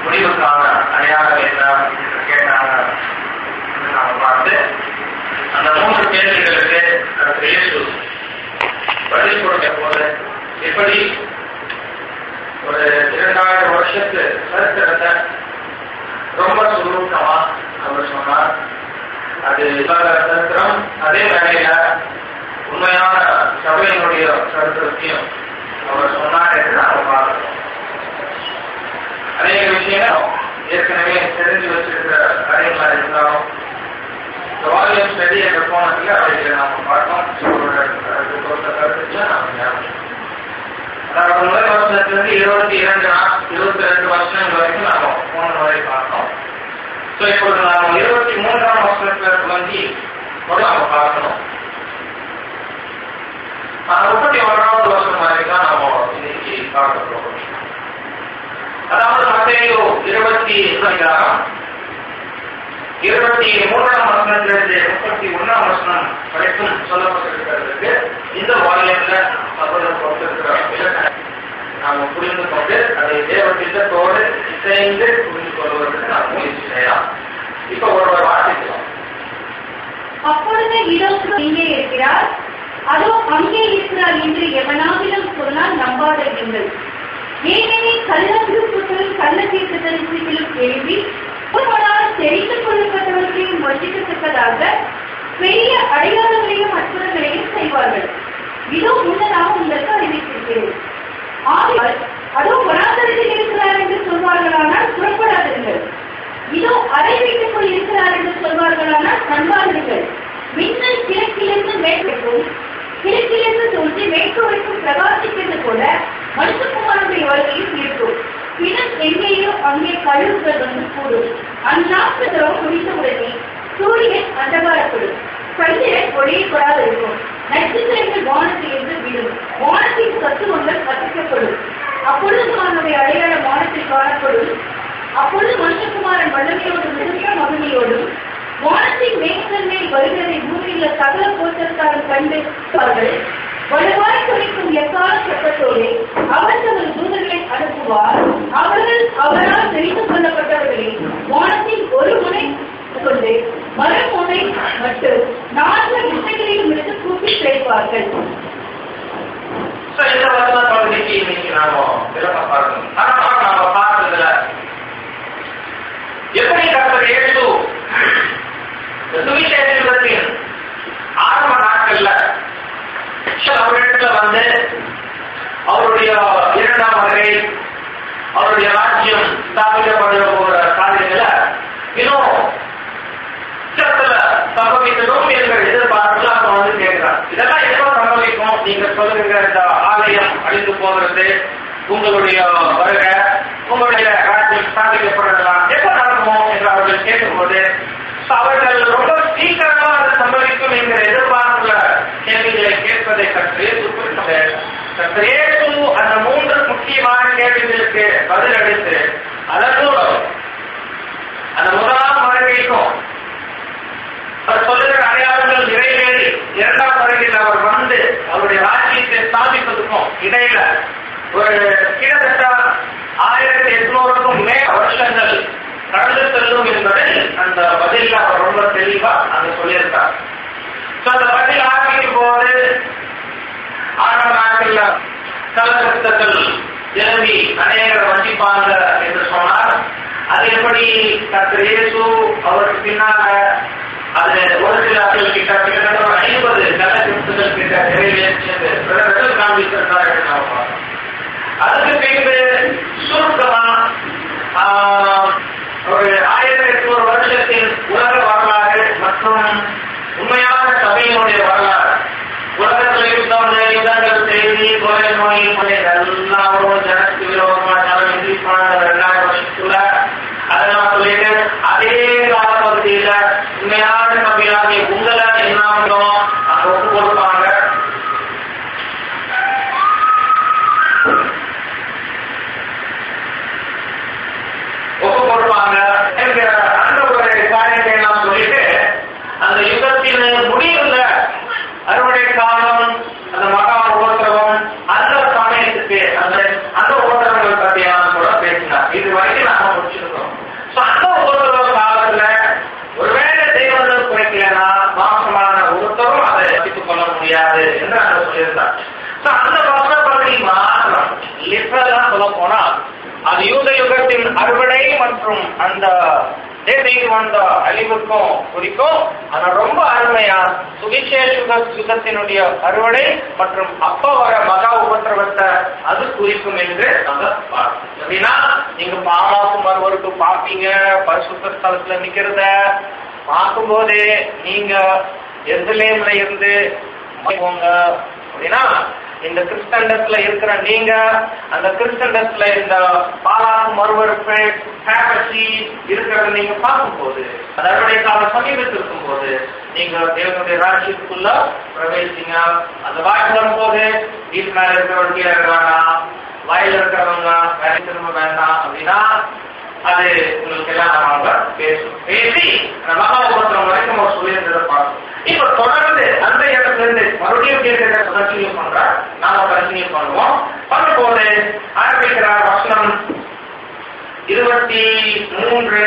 முடிவுக்கான அடையாளம் என்ன அப்படின்னு கேட்டாங்க அப்படின்னு நாம பார்த்து அந்த மூன்று கேள்விகளுக்கு கர்த்தர் இயேசு பதில் கொடுக்க போது எப்படி ஒரு இரண்டாயிரம் வருஷத்து சரித்திரத்தை ரொம்ப சுருக்கமா அவர் சொன்னார் அது இல்லாத சரித்திரம் அதே வேளையில உண்மையான சபையினுடைய சரித்திரத்தையும் அவர் சொன்னார் என்று நாம் பார்க்கிறோம் அநேக விஷயம் ஏற்கனவே தெரிஞ்சு வச்சிருக்கிற காரியங்களா இருந்தாலும் இந்த வால்யூம் ஸ்டடி என்ற கோணத்தில் அவைகளை நாம் பார்த்தோம் அது பொறுத்த கருத்துக்களை நாம் ஞாபகம் அதாவது முதல் வருஷத்திலிருந்து இருபத்தி இரண்டு நாள் இருபத்தி ரெண்டு வருஷங்கள் வரைக்கும் நாம போன வரை பார்த்தோம் ஸோ இப்பொழுது நாம் இருபத்தி மூன்றாம் வருஷத்துல துவங்கி கூட நாம பார்க்கணும் ஆனா, முப்பத்தி ஒன்றாவது வருஷம் வரைக்கும் தான் நாம இன்னைக்கு பார்க்க போகிறோம் அதாவது மத்தேயு இருபத்தி அதிகாரம் இருபத்தி மூன்றாம் வசனத்திலிருந்து முப்பத்தி ஒன்றாம் வசனம் வரைக்கும் சொல்லப்பட்டிருக்கிறதுக்கு இந்த வாரியத்துல சகோதரர் கொடுத்திருக்கிற விளக்கம் நாம புரிந்து கொண்டு அதை தேவ திட்டத்தோடு இசைந்து புரிந்து கொள்வதற்கு நாம் முயற்சி செய்யலாம் இப்ப ஒருவர் வாசிக்கலாம் அப்பொழுது இடோக்கு இங்கே இருக்கிறார் அதோ அங்கே இருக்கிறார் என்று எவனாகிலும் சொன்னால் நம்பாதீர்கள் ஏனெனில் கள்ள திருப்புகளும் கள்ள தீர்க்கதரிசிகளும் எழுதி ஒருவரால் தெரிந்து கொள்ளப்பட்டவர்களையும் வஞ்சிக்கத்தக்கதாக பெரிய அடையாளங்களையும் அற்புதங்களையும் செய்வார்கள் இதோ முன்னதாக உங்களுக்கு அறிவித்திருக்கிறேன் ஆகையால் அதோ வனாந்தரத்தில் இருக்கிறார் என்று சொல்வார்களானால் புறப்படாதீர்கள் இதோ அறை வீட்டுக்குள் இருக்கிறார் என்று சொல்வார்களானால் நண்பார்கள் மின்னல் கிழக்கிலிருந்து மேற்கும் கிழக்கிலிருந்து தோன்றி மேற்கு வரைக்கும் பிரகாசிக்கிறது போல மனுஷகுமாரனுடைய வருகையும் இருக்கும் பின்னர் எங்கேயோ அங்கே கழுவுகள் வந்து கூடும் அந்நாட்களோ முடித்தவுடனே சூரியன் அந்தகாரப்படும் சந்திரன் ஒளியப்படாது இருக்கும் நட்சத்திரங்கள் வானத்திலிருந்து விழும் வானத்தின் தத்துவங்கள் கற்பிக்கப்படும் அப்பொழுது அவனுடைய அடையாளம் வானத்தில் காணப்படும் அப்பொழுது மனுஷகுமாரன் வல்லமையோடும் மிகுந்த மகிமையோடும் வானத்தின் மேகங்கள் மேல் வருகிறதை பூமியில சகல கோச்சத்தாரும் கண்டு அவர்கள் வலுவாய் குறிக்கும் எக்கால சட்டத்தோடு அவர் தமது தூதர்களை அனுப்புவார் அவர்கள் அவரால் தெரிந்து கொள்ளப்பட்டவர்களை வானத்தின் ஒரு முனை கொண்டு மறுமுனை மட்டும் நான்கு திசைகளிலும் இருந்து கூப்பி சேர்ப்பார்கள் So, இந்த வசன பகுதிக்கு இன்னைக்கு நாம விளக்கம் பார்க்கணும் ஆனா நாம பார்த்ததுல எப்படி டாக்டர் இயேசு இந்த சுவிசேஷ யுகத்தின் ஆரம்ப நாட்கள்ல அவரிடத்துல வந்து அவருடைய இரண்டாம் வகை அவருடைய ராஜ்யம் ஸ்தாபிக்கப்படுகிற போற காரியங்கள இன்னும் சீக்கிரத்துல சம்பவிக்கணும் என்ற எதிர்பார்ப்புல அவங்க வந்து கேட்கிறார் இதெல்லாம் எப்போ சம்பவிக்கும் நீங்க சொல்லுகிற இந்த ஆலயம் அழிந்து போகிறது உங்களுடைய வருகை உங்களுடைய ராஜ்யம் ஸ்தாபிக்கப்படுறதெல்லாம் எப்போ நடக்குமோ என்று அவர்கள் கேட்கும்போது அவர்கள் ரொம்ப சீக்கிரமா அது சம்பவிக்கும் என்கிற எதிர்பார்ப்புல கேள்விகளை கேட்பதை கற்று கற்றேசு அந்த மூன்று முக்கியமான கேள்விகளுக்கு பதிலளித்து அதன் மூலம் அந்த முதலாம் வருகைக்கும் அவர் சொல்லுகிற அடையாளங்கள் நிறைவேறி இரண்டாம் வருகையில் அவர் வந்து அவருடைய ராஜ்யத்தை ஸ்தாபிப்பதற்கும் இடையில ஒரு கிட்டத்தட்ட ஆயிரத்தி எட்நூறுக்கும் மேல வருஷங்கள் கடந்து செல்லும் என்பதை அந்த பதில் அவர் ரொம்ப தெளிவா அங்க சொல்லியிருக்கார் So, அந்த பதில் ஆரம்பிக்கும் போது ஆரம்ப நாட்கள்ல கலசத்தங்கள் எழுதி அநேகர் வஞ்சிப்பாங்க என்று சொன்னார் அது எப்படி கர்த்தர் இயேசு அவருக்கு பின்னால அது ஒரு சில ஆட்கள் கிட்ட கிட்டத்தட்ட ஒரு ஐம்பது கலசத்துகள் கிட்ட நிறைவேற்றி பிரதர்கள் காண்பித்திருந்தார் என்று நாம் பார்த்தோம் அதுக்கு பின்பு சுருக்கமா ஆஹ், ஒரு ஆயிரத்தி எட்நூறு வருஷத்தின் உலக வரலாறு மற்றும் உண்மையான சபையினுடைய வரலாறு உலகத்தில் இருந்த யுத்தங்கள் செய்தி கொலை நோய் கொலை எல்லாம் வரும் ஜனத்துக்கு விரோதமா ஜனம் இங்கிலீஷ் பண்ண ரெண்டாயிரம் வருஷத்துல அதெல்லாம் சொல்லிட்டு அதே காலப்பகுதியில உண்மையான சபையாகிய உங்களை என்ன ஆகும் அங்க ஒப்பு கொடுப்பாங்க ஒப்பு கொடுப்பாங்க என்கிற அந்த ஒரு காரியத்தை எல்லாம் சொல்லிட்டு அந்த யுகத்தின் முடிவுல அறுவடை காலம் அந்த மகா உபத்திரவம் அந்த சமயத்துக்கு அந்த அந்த உபத்திரவங்கள் பற்றியான கூட பேசினார் இது வரைக்கும் நாம முடிச்சு சொல்லியிருந்தார் So, அந்த வசன பகுதி மாத்திரம் லிட்டரலா சொல்ல போனா அது யூத யுகத்தின் அறுவடை மற்றும் அந்த தேவைக்கு வந்த அழிவுக்கும் குறிக்கும் ஆனா ரொம்ப அருமையா சுவிசேஷ யுக- யுகத்தினுடைய அறுவடை மற்றும் அப்ப வர மகா உபத்திரவத்தை அது குறிக்கும் என்று நாங்க பார்க்கணும் எப்படின்னா நீங்க பாமாக்கும் மறுவருக்கு பார்ப்பீங்க பரிசுத்த ஸ்தலத்துல நிக்கிறத பார்க்கும்போதே நீங்க எருசலேம்ல இருந்து போங்க அப்படின்னா இந்த கிறிஸ்தண்டத்துல இருக்கிற நீங்க அந்த கிறிஸ்தண்டத்துல இந்த பாலாக்கு மறுவறுப்பு ஃபேபசி இருக்கிறத நீங்க பார்க்கும்போது அதனுடைய கால சமீபத்தில் இருக்கும்போது நீங்க தேவனுடைய ராஜ்யத்துக்குள்ள பிரவேசிங்க அந்த வாய்ப்பு வரும்போது வீட்டு மேல இருக்கிறவங்க கீழே இருக்கிறாங்க வயல்ல இருக்கிறவங்க வேலை திரும்ப வேண்டாம் அப்படின்னா அது உங்களுக்கு எல்லாம் நம்ம பேசும் பேசி அந்த மகா உபத்திரம் வரைக்கும் அவர் சொல்லியிருந்ததை பார்க்கணும் இப்ப தொடர்ந்து அந்த இடத்துல இருந்து மறுபடியும் கேட்கிற கண்டினியூ பண்ற நாம கண்டினியூ பண்ணுவோம் பண்ணும்போது ஆரம்பிக்கிறார் வசனம் இருபத்தி மூன்று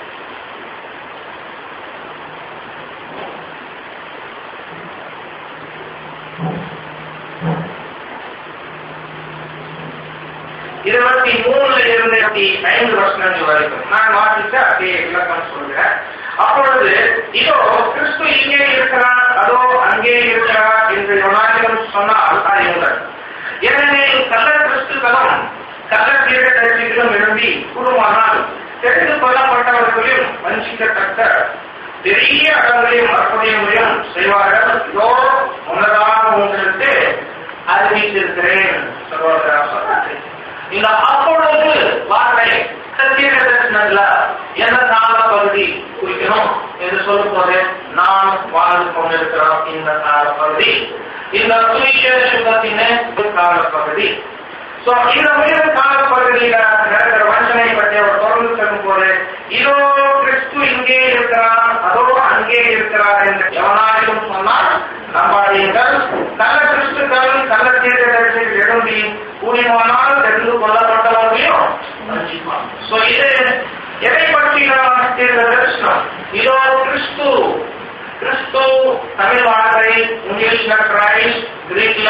இருபத்தி மூணுல இருந்து இருபத்தி ஐந்து வருஷங்கள் வரைக்கும் நான் வாசிச்சு அப்படியே விளக்கம் சொல்கிறேன் அப்பொழுது இதோ கிறிஸ்து இங்கே இருக்கிறார் அதோ அங்கே இருக்கிறார் என்று யுனானிடம் சொன்னால் அறியுங்கள் ஏனெனில் கள்ள கிறிஸ்துகளும் கள்ள தீர்க்கதரிசிகளும் எழும்பி கூடுமானால் தெரிந்து கொள்ளப்பட்டவர்களையும் வஞ்சிக்கத்தக்க பெரிய அடங்களையும் அற்புதங்களையும் செய்வார்கள் இதோ முன்னதாக உங்களுக்கு அறிவித்திருக்கிறேன் சகோதரா சொன்னார்கள் இந்த அப்பொழுது வார்த்தை சத்திய தரிசனத்துல எந்த கால பகுதி குறிக்கணும் என்று சொல்லும் போது நாம் வாழ்ந்து கொண்டிருக்கிறோம் இந்த கால பகுதி இந்த சுவிசேஷ யுகத்தின் கால பகுதி சோ இந்த உயர் கால பகுதியில நடக்கிற வஞ்சனை பற்றி அவர் தொடர்ந்து சொல்லும் போது இதோ கிறிஸ்து இங்கே இருக்கிறார் அதோ அங்கே இருக்கிறார் என்று எவனாயிலும் சொன்னால் நம்பாதீர்கள் கள்ள கிறிஸ்துக்கள் கள்ள தீர்க்கதரிசிகள் எழும்பி கூடிமானால் தெரிந்து கொள்ளப்பட்டவர்களையும் சோ இது எதை பற்றின தீர்க்க தரிசனம் இதோ கிறிஸ்து கிறிஸ்து தமிழ் வார்த்தை இங்கிலீஷ்ல கிரைஸ்ட் கிரீக்ல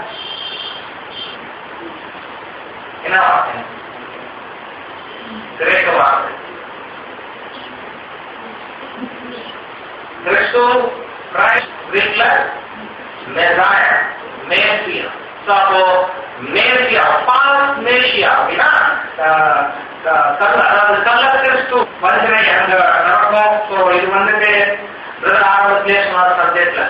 என்ன வார்த்தை கிரேக்க வார்த்தை கிறிஸ்து கிரைஸ்ட் கிரீக்ல மெசாய மேசியா ஸோ அப்போ மேசியா பாஸ் மேசியா அப்படின்னா அஹ், க- கள்ள அதாவது கள்ள கிறிஸ்து வஞ்சனை அங்க நடக்கும் ஸோ இது வந்துட்டு பிரதர் ஆரம்பத்திலே சொன்னார் சப்ஜெக்ட்ல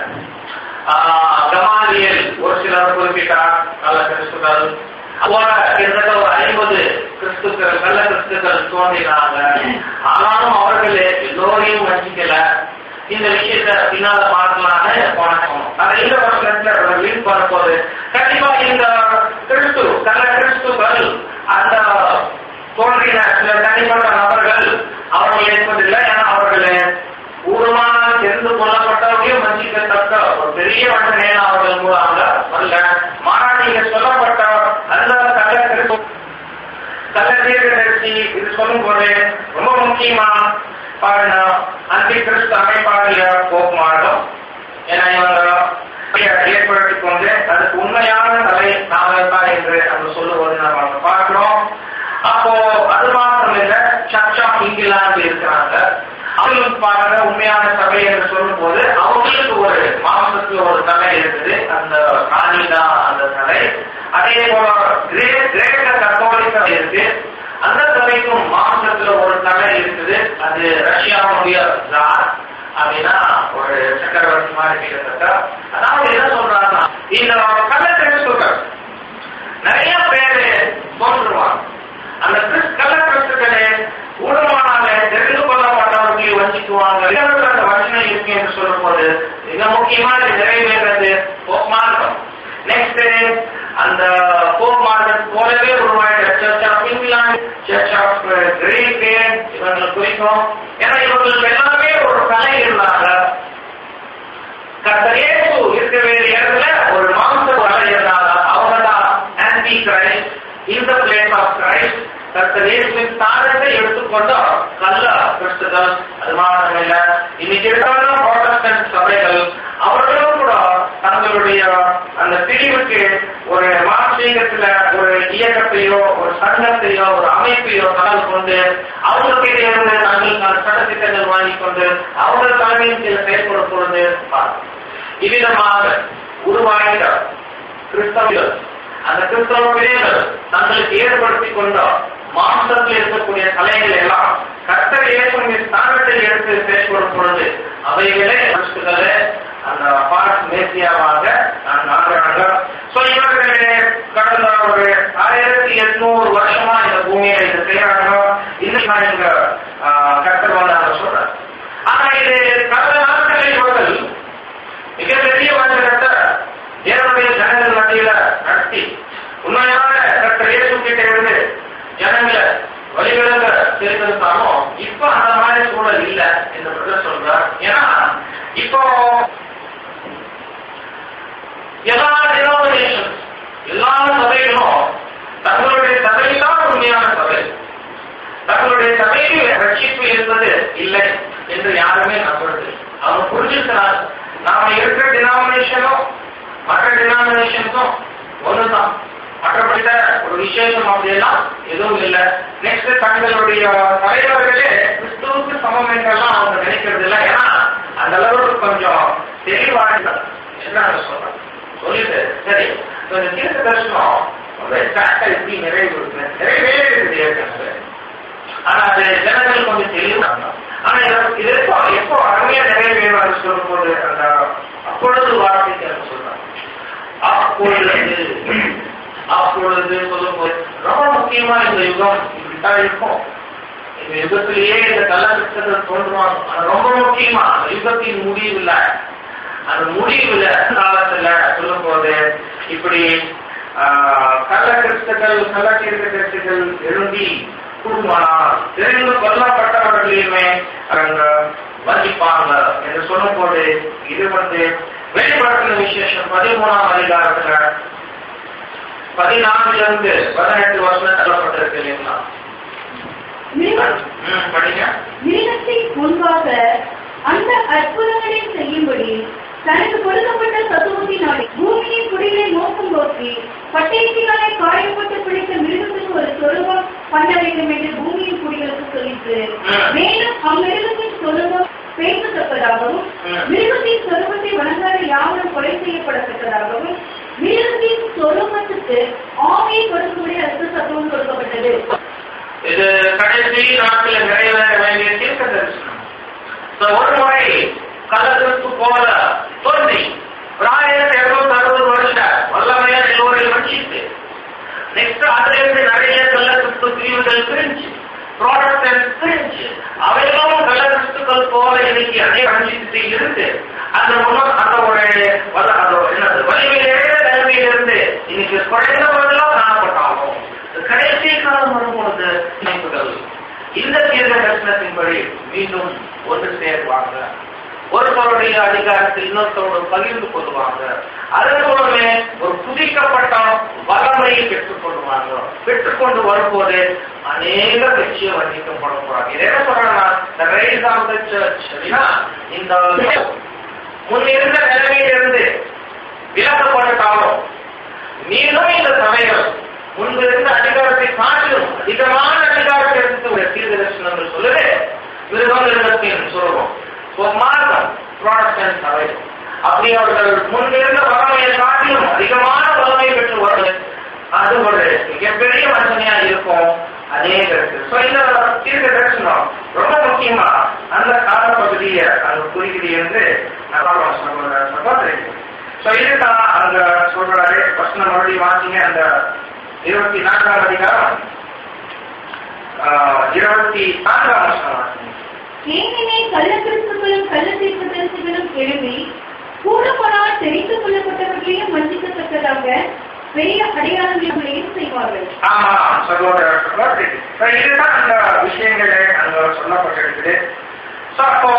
கமாலியல் ஒரு சிலர் குறிப்பிட்டார் நல்ல கிறிஸ்துக்கள் போல கிட்டத்தட்ட ஒரு ஐம்பது கிறிஸ்துக்கள் நல்ல கிறிஸ்துக்கள் தோன்றினாங்க ஆனாலும் அவர்கள் எல்லோரையும் வஞ்சிக்கல இந்த விஷயத்தை பின்னால பார்க்கலான்னு போனோம் அதை இந்த வருஷத்துல லிங்க் பண்ணும்போது கண்டிப்பா இந்த கிறிஸ்து கள்ள கிறிஸ்துக்கள் அந்த தோன்றின சில தனிப்பட்ட நபர்கள் அவர்கள் என்பதில்லை ஏன்னா அவர்கள் ஊருமானால் தெரிந்து கொள்ளப்பட்டவரையும் வஞ்சிக்கத்தக்க ஒரு பெரிய வஞ்சனையை அவர்கள் மூலமாக வரல மாறாக இங்க சொல்லப்பட்ட அந்த கள்ள கிறிஸ்து கள்ள தீர்க்கதரிசி இது சொல்லும் போது ரொம்ப முக்கியமா பாருங்க அந்தி கிறிஸ்து அமைப்பாளிய போக்குமாறும் ஏன்னா இவங்க ஏற்படுத்தி கொண்டு அதுக்கு உண்மையான தலை நாம என்று நம்ம சொல்லுவது நம்ம பார்க்கிறோம் அப்போ அது மாத்திரம் இல்ல சர்ச் ஆஃப் இங்கிலாந்து இருக்கிறாங்க அவங்களுக்கு பாருங்க உண்மையான சபை என்று சொல்லும் போது அவங்களுக்கு ஒரு மாசத்துல ஒரு தலை இருக்குது அந்த ராணி தான் அந்த தலை அதே போல கிரே- கிரேக்க கத்தோலிக்க இருக்கு அந்த சபைக்கும் மாசத்துல ஒரு தலை இருக்குது அது ரஷ்யாவுடைய ஜார் அப்படின்னா ஒரு சக்கரவர்த்தி மாதிரி கிட்டத்தட்ட அதாவது என்ன சொல்றாங்கன்னா இந்த கள்ள கிறிஸ்துக்கள் நிறைய பேரு தோன்றுவாங்க அந்த கிறிஸ் கள்ள கிறிஸ்துக்களே ஊடகமானால தெரிந்து கொள்ளப்பட்டவர்களை வஞ்சிக்குவாங்க இடத்துல அந்த வஞ்சனை இருக்கு என்று சொல்லும் போது மிக முக்கியமா இது நிறைவேறது போப் மார்க்கம் நெக்ஸ்ட் அந்த போப் மார்க்கம் போலவே உருவாயிட்ட church of England church of Greek இவங்களை குறிக்கும் ஏன்னா இவங்களுக்கு எல்லாமே ஒரு கலை இருந்தாங்க கர்த்தரேசு இருக்க வேண்டிய இடத்துல ஒரு மாம்ச வலை இருந்தாங்க அவங்க தான் ஆன்டி கிரைஸ்ட் இந்த பிளேஸ் ஆஃப் கிரைஸ்ட் கர்த்தரேசுவின் ஸ்தானத்தை எடுத்துக்கொண்ட நல்ல கிறிஸ்துகள் அது மாத்திரம் இல்ல இன்னைக்கு இருக்கிற ப்ராட்டஸ்டன்ட் சபைகள் அவர்களும் கூட தங்களுடைய அந்த பிரிவுக்கு ஒரு மானசீகத்துல ஒரு இயக்கத்தையோ ஒரு சங்கத்தையோ ஒரு அமைப்பையோ கலந்து கொண்டு அவங்களுக்கு இருந்து தங்களுக்கு அந்த சட்டத்திட்டங்கள் வாங்கி கொண்டு அவங்க தலைமையின் கீழ் செயல்படும் பொழுது இவ்விதமாக உருவாகிற கிறிஸ்தவர்கள் அந்த கிறிஸ்தவ பிரிவுகள் தங்களுக்கு ஏற்படுத்தி கொண்ட மாம்சத்தில் இருக்கக்கூடிய கலைகள் எல்லாம் கர்த்தர் இயேசுவின் ஸ்தானத்தில் எடுத்து செயல்படும் பொழுது அவைகளே கிறிஸ்துகளே அந்த பார்ட் மேசியாவாக நாங்கள் சோ இவர்களே கடந்த ஒரு ஆயிரத்தி எட்நூறு வருஷமா இந்த பூமியில இது செய்யறாங்க இன்னைக்கு நான் இங்க கர்த்தர் வந்தாங்க சொல்றேன் ஆனா இது கடந்த நாட்களில் இவர்கள் மிகப்பெரிய வஞ்சகத்தை தேவனுடைய ஜனங்கள் மத்தியில நடத்தி உண்மையான கர்த்தர் இயேசு கிட்ட இருந்து ஜனங்களை வழிவிலங்க தெரிந்திருந்தாலும் இப்ப அந்த மாதிரி சூழல் இல்ல என்று பிரதர் சொல்றார் ஏன்னா இப்போ எல்லா டினோமினேஷன் எல்லா சபைகளும் தங்களுடைய சபைதான் உண்மையான சபை தங்களுடைய சபையில் ரட்சிப்பு இருப்பது இல்லை என்று யாருமே நம்புறது அவங்க புரிஞ்சுக்கிறார் நாம இருக்கிற டினாமினேஷனும் மற்ற டினாமினேஷனுக்கும் ஒண்ணுதான் மற்றபடித ஒரு விசேஷம் அப்படியெல்லாம் எதுவும் இல்லை நெக்ஸ்ட் தங்களுடைய தலைவர்களே கிறிஸ்துவுக்கு சமம் என்றெல்லாம் அவங்க நினைக்கிறது இல்லை ஏன்னா அந்த அளவுக்கு கொஞ்சம் தெளிவாக என்ன சொல்றேன் சொல்லிட்டு சரி இந்த தீர்க்க தரிசனம் ரொம்ப எக்ஸாக்டா எப்படி நிறைவு இருக்கு நிறைவே இருக்குது ஏற்கனவே ஆனா அது ஜனங்கள் கொஞ்சம் தெளிவாங்க ஆனா இது எப்போ எப்போ அருமையா நிறைவேறும் சொல்லும் போது அந்த அப்பொழுது வார்த்தைக்கு அது சொல்றாங்க அப்பொழுது அப்பொழுது சொல்லும்போது ரொம்ப முக்கியமா இந்த யுகம் இப்படித்தான் இருக்கும் இந்த யுகத்திலேயே இந்த கள்ளக்கிருஷ்ணர்கள் தோன்றுவாங்க அது ரொம்ப முக்கியமா அந்த யுகத்தின் முடிவுல அந்த முடிவுல காலத்துல சொல்லும் போது இப்படி கள்ளக்கிறிஸ்தர்கள் கள்ளத்தீர்க்க கிறிஸ்தர்கள் எழுந்தி குடும்பமானால் தெரிந்து கொல்லப்பட்டவர்களையுமே அவங்க வஞ்சிப்பாங்க என்று சொல்லும் போது இது வந்து வெளிப்படுத்தின விசேஷம் பதிமூணாம் அதிகாரத்துல பதினான்குல இருந்து பதினெட்டு வருஷம் தள்ளப்பட்டிருக்கு இல்லைங்களா ம், படிங்க மிருகத்தின் முன்பாக அந்த அற்புதங்களை செய்யும்படி தனக்கு கொடுக்கப்பட்ட சத்துவத்தினாலே பூமியின் குடிலை நோக்கம் நோக்கி பட்டயத்தினாலே காயப்பட்டு பிடித்த மிருகத்துக்கு ஒரு சொருவம் பண்ண வேண்டும் என்று பூமியின் குடிகளுக்கு சொல்லிட்டு ம். மேலும் அம்மிருகத்தின் சொருவம் பேசத்தக்கதாகவும் ம். மிருகத்தின் சொருவத்தை வணங்காத யாவரும் கொலை செய்யப்படத்தக்கதாகவும் மிருகத்தின் சொருவத்துக்கு ஆமையை கொடுக்கும்படி அதற்கு சத்துவம் கொடுக்கப்பட்டது இது கடைசி நாட்களில் நிறைவேற வேண்டிய தீர்க்க தரிசனம் So, ஒரு முறை கலத்திற்கு போல தோன்றி ஒரு ஆயிரத்தி இருநூத்தி அறுபது வருஷ வல்லமையா எல்லோரையும் வச்சிட்டு நெக்ஸ்ட் அதுல இருந்து நிறைய கள்ளக்கிறிஸ்து பிரிவுகள் பிரிஞ்சு ப்ராடக்ட் பிரிஞ்சு அவைகளும் கள்ளக்கிறிஸ்துக்கள் போல இன்னைக்கு அதே அணிஞ்சிட்டு இருந்து அந்த முன்ன அந்த ஒரு வல்ல- அந்த ஒரு என்னது வலிமையிலே நிலைமையிலிருந்து இன்னைக்கு குறைந்த போதெல்லாம் காணப்பட்டாலும் இந்த கடைசி காலம் வரும்பொழுது இணைப்புகள் இந்த தீர்க்க தரிசனத்தின்படி மீண்டும் ஒன்று சேருவாங்க ஒருவருடைய அதிகாரத்தில் இன்னொருத்தரோடு பகிர்ந்து கொள்வாங்க அதன் மூலமே ஒரு புதிக்கப்பட்ட வல்லமையை பெற்றுக் கொள்வாங்க பெற்றுக்கொண்டு வரும்போது அநேக வெற்றியை வர்ணிக்கப்பட போறாங்க இதை என்ன சொல்றாங்கன்னா the rise of the church அப்படின்னா இந்த முன்னிருந்த நிலைமையிலிருந்து விலக்கப்பட்டாலும் மீண்டும் இந்த சபைகள் முன்பு இருந்த அதிகாரத்தை காட்டிலும் அதிகமான அதிகாரத்தை எடுத்து ஒரு தீர்க்கதரிசனங்கள் சொல்லுது மிருகமிருகத்தின் சொல்றோம் மார்க்கம் ப்ராடக்ட் சபை அப்படி அவர்கள் முன்னிருந்த வல்லமையை காட்டிலும் அதிகமான வல்லமை பெற்று வருது அது ஒரு மிகப்பெரிய வசனையா இருக்கும் அதே கருத்து ஸோ இந்த தீர்க்க தரிசனம் ரொம்ப முக்கியமா அந்த கால பகுதியை அங்க குறிக்குது என்று நான் சொல்ற சகோதரி ஸோ இதுதான் அங்க சொல்றாரு ஃபர்ஸ்ட் நம்ம மறுபடியும் வாசிங்க அந்த இருபத்தி நான்காம் அதிகாரம் ஆஹ், இருபத்தி நான்காம் வருஷம் வாசிங்க ஏனெனே கள்ளக்கிறிஸ்துக்களும் கள்ள தீர்க்கதரிசிகளும் எழும்பி கூடப்படால் தெரிந்து கொள்ளப்பட்டவர்களையும் வஞ்சிக்கத்தக்கதாக பெரிய அடையாளங்களையும் செய்வார்கள் ஆமா சகோதரர் சகோதரி So, இதுதான் அந்த விஷயங்கள் அங்க சொல்லப்பட்டிருக்குது So, அப்போ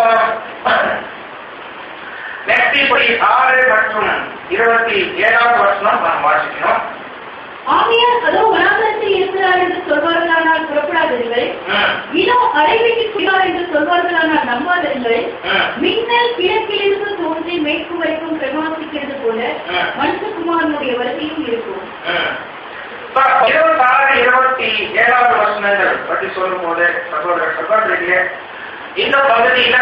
நெக்ஸ்ட் இப்படி ஆறு மற்றும் இருபத்தி ஏழாவது வருஷம் நாம் வாசிக்கணும் ஆகையால் அதோ வனாந்தரத்தில் இருக்கிறார் என்று சொல்வார்களானால் புறப்படாதீர்கள் ம், இதோ அறைவீட்டில் குடியார் என்று சொல்வார்களானால் நம்பாதீர்கள் ம், மின்னல் கிழக்கிலிருந்து தோன்றி மெய் இருக்கும் வரைக்கும் பிரகாசிக்கிறது போல ம். மனுஷகுமாரனுடைய வருகையும் இருக்கும் ம். இப்ப இருபத்தாறு இருபத்தி ஏழாவது வசனங்கள் பற்றி சொல்லும் போது சகோதர சகோதரிகளே இந்த பகுதியில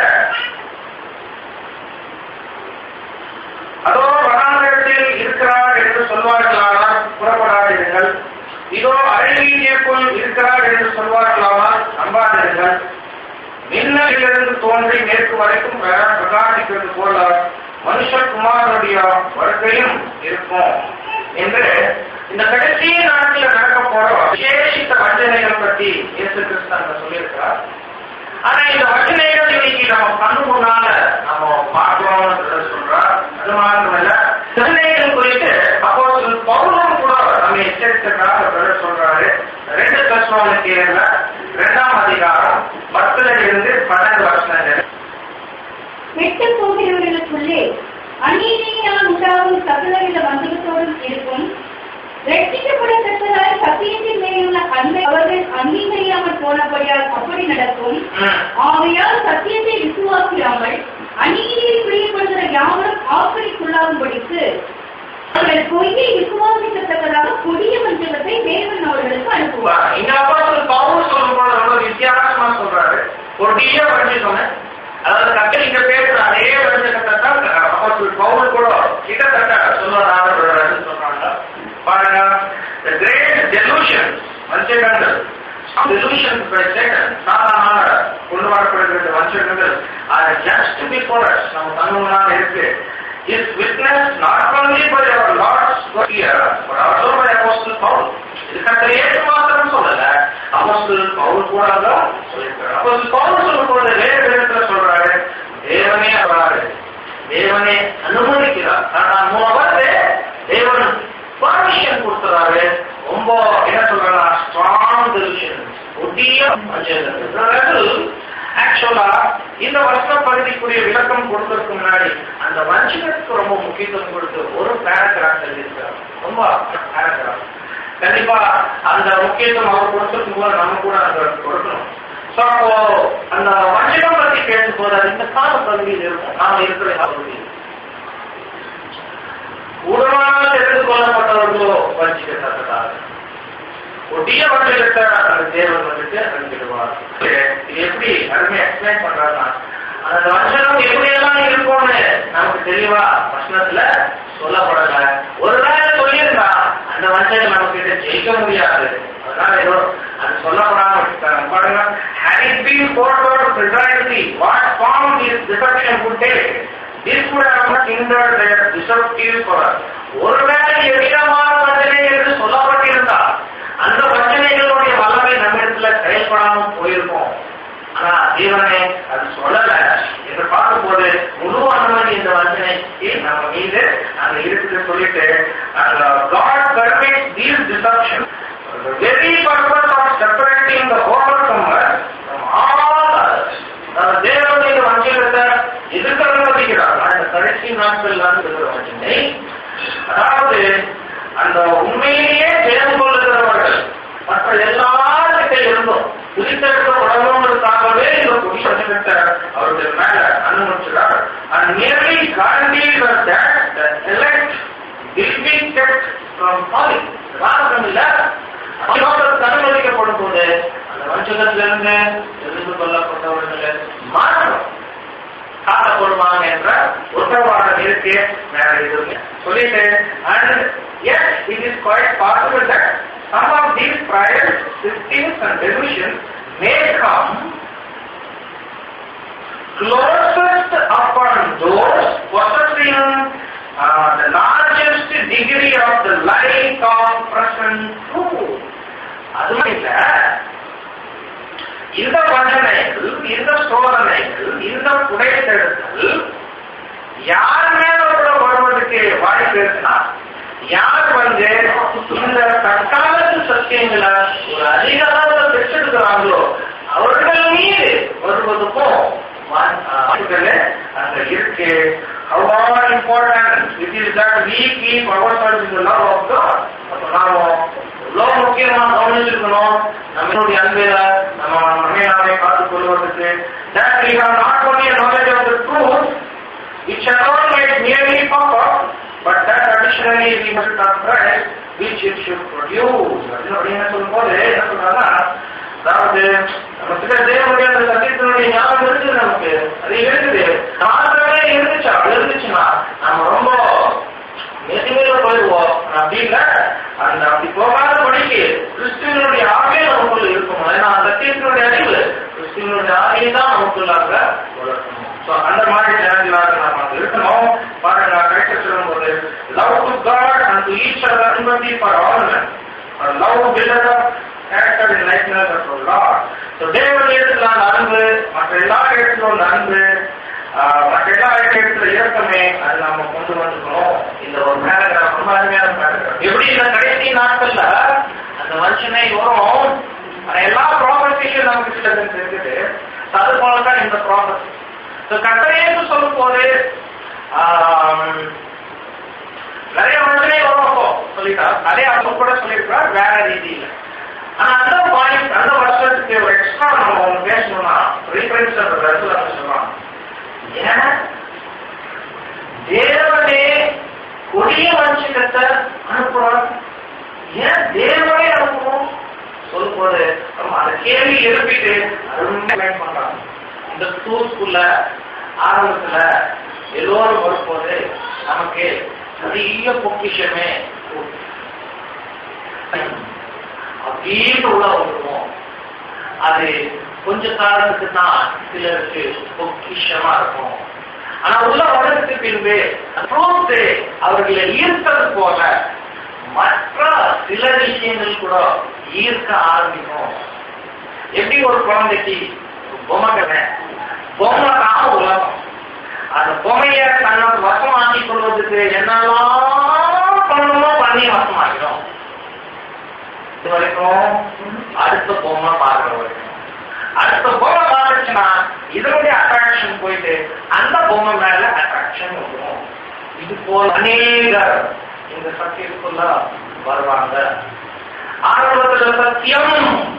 அதோ வனாந்தரத்தில் இருக்கிறார் என்று சொல்வார்களானால் புறப்படாதீர்கள் இதோ அழகியக்குள் இருக்கிறார் என்று சொல்வார்களானால் நம்பாதீர்கள் மின்னலிலிருந்து தோன்றி மேற்கு வரைக்கும் பிர- பிரகாசிக்கிறது போல மனுஷகுமாரனுடைய வருகையும் இருக்கும் என்று இந்த கடைசி நாட்டில் நடக்க போற விசேஷித்த வஞ்சனைகள் பற்றி இயேசு கிறிஸ்து அங்க சொல்லியிருக்கிறார் ஆனா இந்த வஞ்சனைகள் இன்னைக்கு நம்ம கண்ணு முன்னால நம்ம பார்க்கிறோம்ன்றத சொல்றார் அது மாத்திரமல்ல வஞ்சனைகள் குறித்து அப்போ பௌர்ணம் கூட நம்ம எச்சரித்ததாக பிரதர் சொல்றாரு ரெண்டு தத்துவங்களுக்கு இரண்டாம் அதிகாரம் பத்துல இருந்து பன்னெண்டு வருஷங்கள் கெட்டு போகிறவர்களுக்குள்ளே அநீதியினால் உண்டாகும் சகலவித வஞ்சகத்தோடும் இருக்கும் ரட்சிக்கப்படத்தக்கதாய் சத்தியத்தின் மேலுள்ள அன்பை அவர்கள் அங்கீகரியாமல் போனபடியால் அப்படி நடக்கும் ம். ஆகையால் சத்தியத்தை விசுவாசியாமல் அநீதியை பிரியப்படுகிற யாவரும் ஆக்கடிக்குள்ளாகும்படிக்கு அவர்கள் பொய்யை விசுவாசிக்கத்தக்கதாக கொடிய வஞ்சகத்தை தேவன் அவர்களுக்கு அனுப்புவார் இங்க அப்போஸ்தலர் பவுல் சொல்லும்போது ரொம்ப வித்தியாசமா சொல்றாரு ஒரு டீய வஞ்சிக்கோங்க அதாவது கத்தல் இங்க பேசுற அதே வஞ்சகத்தை தான் அப்போஸ்தலர் பவுல் கூட கிட்டத்தட்ட சொல்லுறாரு சொல்றாங்க பாருங்க the great delusion வஞ்சகங்கள் delusions by Satan சாதாரண கொண்டு வரப்படுகிற வஞ்சகங்கள் are just before us நம்ம கண்ணு முன்னால் இருக்கு is witnessed not only by our Lord's God here, but also by Apostle Paul. இது கர்த்தர் இயேசு மாத்திரம் சொல்லல அப்போஸ்தல் பவுல் கூட தான் சொல்லியிருக்காரு அப்போஸ்தல் பவுல் சொல்லும்போது வேறு விதத்துல சொல்றாரு தேவனே வராரு தேவனே அனுமதிக்கிறார் ஆனா மூணு வந்து தேவன் பர்மிஷன் கொடுத்துறாரு ரொம்ப என்ன சொல்றாங்க ஸ்ட்ராங் டெசிஷன் ஒட்டிய ஆக்சுவலா இந்த வருஷ பகுதிக்குரிய விளக்கம் கொடுக்கறதுக்கு முன்னாடி அந்த வஞ்சகத்துக்கு ரொம்ப முக்கியத்துவம் கொடுத்து ஒரு பேராகிராஃப் எழுதியிருக்கிறார் ரொம்ப பேராகிராஃப் கண்டிப்பா அந்த முக்கியத்துவம் அவர் கொடுத்திருக்கும் போது நம்ம கூட அந்த கொடுக்கணும் ஸோ அப்போ அந்த வஞ்சகம் பத்தி பேசும்போது அது இந்த கால பகுதியில் இருக்கும் நாம இருக்கிற பகுதியில் உடனாக தெரிந்து கொள்ளப்பட்டவர்களோ வஞ்சிக்கத்தக்கதாக ஒட்டிய வஞ்சகத்தை அந்த தேவன் வந்துட்டு அறிஞ்சிடுவார் இது எப்படி அருமையா எக்ஸ்பிளைன் பண்றாருன்னா அந்த வஞ்சகம் எப்படியெல்லாம் இருக்கும்னு நமக்கு தெளிவா வசனத்துல சொல்லப்படல ஒரு வேளை சொல்லியிருந்தா அந்த வஞ்சகம் நம்ம கிட்ட ஜெயிக்க முடியாது அதனால ஏதோ அது சொல்லப்படாம விட்டுட்டாங்க பாருங்க had it been foretold precisely what form this deception would take this would have not hindered their deceptive power ஒருவேளை எவ்விதமான வஞ்சனை என்று சொல்லப்பட்டிருந்தா அந்த வஞ்சனைகளுடைய வல்லமை நம்மிடத்துல செயல்படாம போயிருக்கும் ஆனா தேவனே அது சொல்லல என்று பார்க்கும்போது முழு அனுமதி இந்த வஞ்சனைக்கு நம்ம மீது அங்க இருக்குது சொல்லிட்டு அந்த God permits these deceptions for the very purpose of separating the overcomer from all others. அந்த தேவன் இந்த வஞ்சகத்தை எதிர்க்க அனுமதிக்கிறார் அந்த கடைசி நாட்கள் தான் இருக்கிற வஞ்சனை அதாவது அந்த உண்மையிலேயே ஜெயம் கொள்ளுகிறவர்கள் மற்ற எல்லார்கிட்ட இருந்தும் பிரித்தெடுக்கப்படணுன்றதுக்காகவே இந்த பொடி வசனத்தை அவருடைய மேல அனுமதிச்சார் and merely guaranteed that the elect will be kept from falling காரணம் இல்ல அவர்களுக்கு அனுமதிக்கப்படும் போது அந்த வஞ்சகத்திலிருந்து தெரிந்து கொள்ளப்பட்டவர்கள் மாற்றம் காட்டப்படுவாங்க என்ற உத்தரவாதம் இருக்கு மேல எதுவுமே சொல்லிட்டு and yes it is quite possible that some of these prior systems and delusions may come closest upon those possessing uh, the largest degree of the light of present truth. அதுவும் இல்ல இந்த வஞ்சனைகள் இந்த சோதனைகள் இந்த புடைத்தெடுத்தல் யார் மேல கூட வருவதற்கு வாய்ப்பு இருக்குன்னா யார் வந்து இந்த தற்காலத்து சத்தியங்களை ஒரு அதிக அளவுல பெற்றெடுக்கிறாங்களோ அவர்கள் மீது வருவதுக்கும் வாய்ப்புகள் அங்க இருக்கு How important it is that we keep ourselves in the love of God. அப்ப நாம எவ்வளவு முக்கியமா கவனிச்சிருக்கணும் நம்மளுடைய அன்பில நம்ம நம்மை நாமே காத்துக் கொள்வதற்கு that we have not only a knowledge of the truth which alone might merely pop up, but that additionally we must not press, which it should produce. அப்படின்னு சொல்லும்போது என்ன சொல்றாங்கன்னா அதாவது நம்ம கிட்ட தேவனுடைய அந்த சத்தியத்தினுடைய ஞாபகம் இருக்குது நமக்கு அது இருக்குது மாத்திரமே இருந்துச்சு அது இருந்துச்சுன்னா நம்ம ரொம்ப நெருங்கில போயிடுவோம் அப்படி இல்ல அந்த அப்படி போகாத படிக்கு கிறிஸ்துவனுடைய ஆவே நமக்குள்ள இருக்கணும் ஏன்னா அந்த சத்தியத்தினுடைய அறிவு கிறிஸ்துவனுடைய ஆவியை தான் நமக்குள்ளாக வளர்க்கணும் ஸோ அந்த மாதிரி ஜனங்களாக நாம் அங்க இருக்கணும் பாருங்க நான் கரெக்டாக சொல்லும்போது love to God and to each other empathy for all love builder of character in likeness of Lord so தேவன் இடத்துல அந்த அன்பு மற்ற எல்லா இடத்துல உள்ள அன்பு ஆஹ், மற்ற எல்லா இடத்துல இறக்கமே அது நாம கொண்டு வந்துக்கணும் இந்த ஒரு பேரகிராஃப் ரொம்ப அருமையான பேரகிராஃப் எப்படி இந்த கடைசி நாட்கள்ல அந்த வஞ்சனை வரும் ஆனா எல்லா ப்ராப்பர்ட்டியும் நமக்கு சிலது இருக்குது அது போலதான் இந்த ப்ராப்பர்ட்டி ஸோ கட்டளைன்னு சொல்லும் போது ஆம், நிறைய வஞ்சனை வரும் அப்போ சொல்லிட்டார் அதே அவங்க கூட சொல்லியிருக்கிறார் வேற ரீதியில ஆனா அந்த பாயிண்ட் அந்த வருஷத்துக்கு ஒரு எக்ஸ்ட்ரா நம்ம ஒன்று பேசணும்னா ரீஃபரன்ஸ் அந்த இடத்துல நம்ம சொல்லலாம் ஏன் தேவனே கொடிய வஞ்சிக்கத்தை அனுப்புறார் ஏன் தேவனே அனுப்பணும் சொல்லும்போது நம்ம அந்த கேள்வி எழுப்பிட்டு அருமையா பண்றாங்க இந்த டூஸ்குள்ள ஆரம்பத்துல எல்லோரும் வரும்போது நமக்கு நிறைய பொக்கிஷமே அப்படின்னு உள்ள வந்துருவோம் அது கொஞ்ச காலத்துக்கு தான் சிலருக்கு பொக்கிஷமா இருக்கும் ஆனா உள்ள வளர்த்து பின்பு ட்ரூத் அவர்களை ஈர்த்தது போல மற்ற சில விஷயங்கள் கூட ஈர்க்க ஆரம்பிக்கும் எப்படி ஒரு குழந்தைக்கு ஒரு பொம்மை கதை பொம்மை தான் உலகம் அந்த பொம்மைய தன்னோட வசமாக்கி கொள்வதற்கு என்னெல்லாம் பண்ணணுமோ பண்ணி வசமாக்கிடும் இது வரைக்கும் அடுத்த பொம்மை பார்க்கிற வரைக்கும் அடுத்த பொம்மை பார்த்துச்சுன்னா இதனுடைய அட்ராக்ஷன் போயிட்டு அந்த பொம்மை மேல அட்ராக்ஷன் வந்துடும் இது போல அநேகர் இந்த சத்தியத்துக்குள்ள வருவாங்க ஆரம்பத்துல சத்தியம்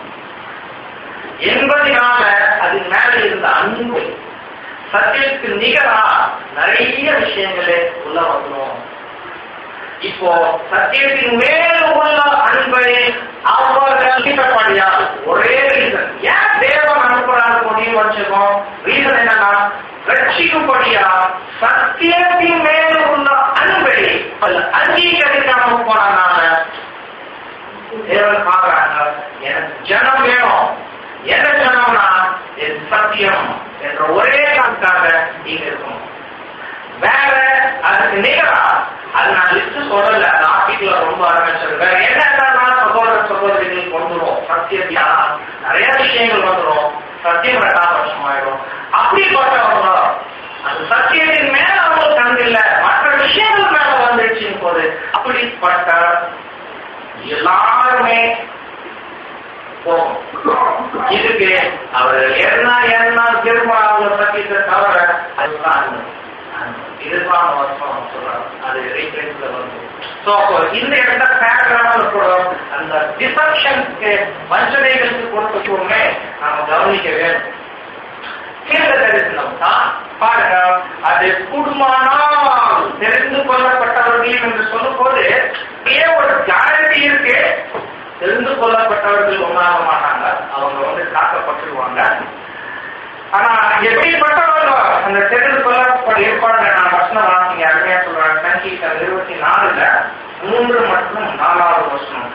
என்பதனால அது மேல இருந்த அன்பு சத்தியத்துக்கு நிகரா நிறைய விஷயங்களே உள்ள வந்துடும் இப்போ சத்தியத்தின் மேல் உள்ள அன்பை அவர்கள் தீட்டப்படியால் ஒரே ரீசன் ஏன் தேவன் அனுப்புறாரு முடியும் வச்சுக்கோம் ரீசன் என்னன்னா ரட்சிக்கும்படியா சத்தியத்தின் மேல் உள்ள அன்பை அது அங்கீகரிக்காம போனாங்க தேவன் பாக்குறாங்க எனக்கு ஜனம் வேணும் என்ன ஜனம்னா என் சத்தியம் என்ற ஒரே காரணத்துக்காக நீங்க இருக்கணும் வேற அதுக்கு நிகரா அது நான் லிஸ்ட் சொல்லல அந்த ஆர்டிக்கல் ரொம்ப ஆரம்பிச்சிருக்கு வேற என்ன சகோதர சகோதரிகள் வந்துடும் சத்தியத்தியா நிறைய விஷயங்கள் வந்துடும் சத்தியம் ரெண்டாம் வருஷம் ஆயிடும் அப்படிப்பட்டவங்க அந்த சத்தியத்தின் மேல அவங்களுக்கு கண் இல்ல மற்ற விஷயங்கள் மேல வந்துடுச்சின் போது அப்படிப்பட்ட எல்லாருமே போகும் இதுக்கு அவர் என்ன என்ன திரும்ப அவங்க சத்தியத்தை தவிர அதுதான் அன்பு. அன்பு. இதுதான் வருஷம் சொல்றாங்க அது ரீஃபரன்ஸ்ல வந்து ஸோ இந்த இடத்துல பேக்ரவுண்ட்ல கூட அந்த டிசப்ஷனுக்கு வஞ்சனைகளுக்கு கொடுத்துக்கோமே நாம கவனிக்க வேணும் தீர்க்க தரிசனம் தான் பாருங்க அது குடும்பமானால் தெரிந்து கொள்ளப்பட்டவர்கள் என்று சொல்லும் போது ஏன் ஒரு கேரண்டி இருக்கு தெரிந்து கொள்ளப்பட்டவர்கள் ஒன்றாக மாட்டாங்க அவங்க வந்து காக்கப்பட்டுருவாங்க ஆனா எப்படிப்பட்டவங்க அந்த தெரிந்து கொள்ளப்பட ஏற்பாடு நான் வசனம் வாசிங்க அருமையா சொல்றேன் சங்கீதம் இருபத்தி நாலுல மூன்று மற்றும் நாலாவது வசனம்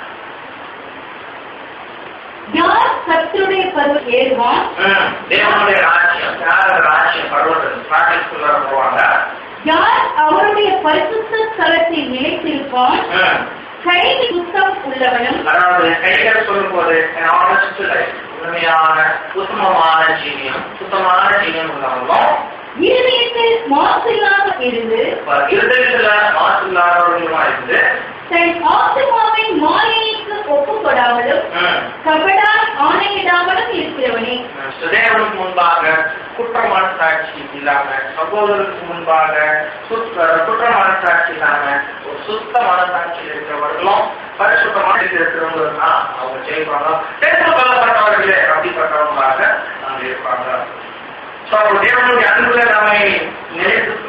யார் கர்த்தருடைய பருவம் ஏறுவான் ம், தேவனுடைய ராஜ்யம் யார் அந்த ராஜ்யம் பருவத்தில் ஸ்டார்டிங்குள்ள போவாங்க யார் அவருடைய பரிசுத்த ஸ்தலத்தில் நிலைத்திருப்பான் ம். கைதி சுத்தம் உள்ளவனும் அதாவது கைகள் சொல்லும் போது ஆனஸ்ட் லைஃப் உண்மையான உத்தமமான ஜீவியம் சுத்தமான ஜீவியம் உள்ளவங்களும் இருதயத்தில் மாசு இல்லாமல் இருந்து இப்ப இருதயத்துல மாசு இல்லாதவர்களுமா இருந்து தன் ஆத்துமாவின் மாயைக்கு ஒப்புக்கொடாமலும் ம், கபடால் ஆணையிடாமலும் இருக்கிறவனே தேவனுக்கு முன்பாக குற்றமான சாட்சி இல்லாம சகோதரருக்கு முன்பாக சுத்த குற்றமான சாட்சி இல்லாம ஒரு சுத்த மனசாட்சி இருக்கிறவர்களும் பரிசுத்தமான இருக்கிறவங்களும் தான் அவங்க செய்வாங்க தெரிந்து கொள்ளப்பட்டவர்களே அப்படிப்பட்டவங்களாக அவங்க இருப்பாங்க ஸோ தேவனுடைய அன்புல நம்மை நிலைத்து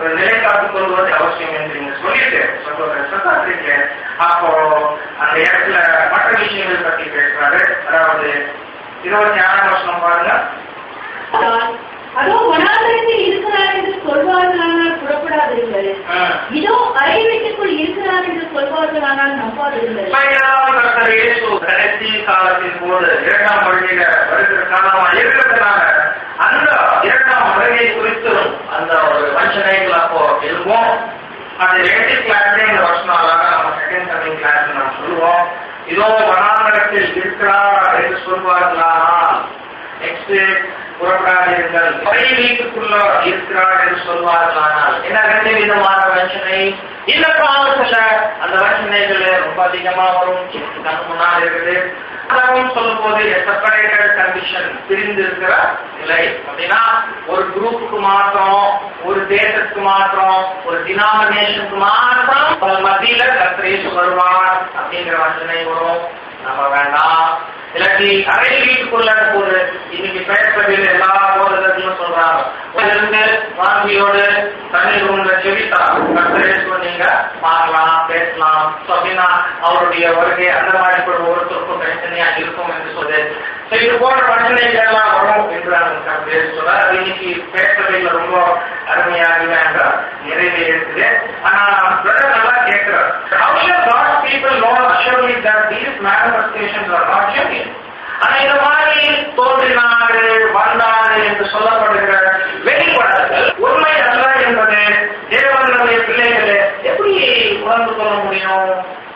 ஒரு நிலை காத்துக் கொள்வது அவசியம் என்று நீங்க சொல்லிட்டு சொல்ற சத்தாத்திரிக்க அப்போ அந்த இடத்துல மற்ற விஷயங்கள் பத்தி பேசுறாரு அதாவது இருபத்தி ஆறாம் வருஷம் பாருங்க ஆனால், அதோ வனாந்தரத்தில் இருக்கிறார் என்று சொல்வார்களானால் புறப்படாதிருங்கள் ம். இதோ அறை வீட்டுக்குள் இருக்கிறார் என்று சொல்வார்களானால் நம்பாதிருங்கள் உண்மையான கர்த்தர் இயேசு கடைசி காலத்தின் போது இரண்டாம் வருகையில வருகிற காலமா இருக்கிறதுனால அந்த இரண்டாம் வருகை குறித்து அந்த ஒரு வஞ்சனைகள் அப்போ இருக்கும் அது ரெண்டு கிளாஸ்ல இந்த வருஷம் அழகா நம்ம செகண்ட் கமிங் கிளாஸ் நம்ம சொல்லுவோம் இதோ வனாந்தரத்தில் இருக்கிறார் என்று சொல்வார்களானால் நெக்ஸ்ட் புறப்படாதீர்கள் பழைய வீட்டுக்குள்ள இருக்கிறார் என்று சொல்வார்களானால் என்ன ரெண்டு விதமான வஞ்சனை இந்த காலத்துல அந்த வஞ்சனைகள் ரொம்ப அதிகமா வரும் கண்ணு முன்னால் இருக்குது அதாவது சொல்லும் போது செப்பரேட்டட் கண்டிஷன் பிரிந்து இருக்கிற நிலை அப்படின்னா ஒரு குரூப்புக்கு மாத்திரம் ஒரு தேசத்துக்கு மாத்திரம் ஒரு டினாமினேஷனுக்கு மாத்திரம் அவன் மத்தியில கத்திரேசு வருவார் அப்படிங்கிற வஞ்சனை வரும் நம்ம வேண்டாம் இல்லாட்டி அரை வீட்டுக்குள்ள போது இன்னைக்கு பேசுறதில் எல்லா போதகர்களும் சொல்றாங்க இருந்து வாங்கியோடு தண்ணீர் ரூம்ல செவித்தா கத்திரேசு நீங்க பார்க்கலாம் பேசலாம் So அப்படின்னா அவருடைய வருகை அந்த மாதிரி கூட ஒருத்தருக்கும் தனித்தனியா இருக்கும் என்று சொல்லு So இது போன்ற பிரச்சனைகள் எல்லாம் வரும் என்று நான் பேசுறேன் அது இன்னைக்கு பேசுறதுல ரொம்ப அருமையாகவே அங்க நிறைவே இருக்குது ஆனா பிரதர் நல்லா கேட்கிறார் How shall God's people know assuredly that these manifestations are not genuine? ஆனா இந்த மாதிரி தோன்றினாரு வந்தாரு என்று சொல்லப்படுகிற வெளிப்பாடுகள் உண்மை அல்ல என்பது தேவனுடைய பிள்ளைகளை எப்படி உணர்ந்து கொள்ள முடியும்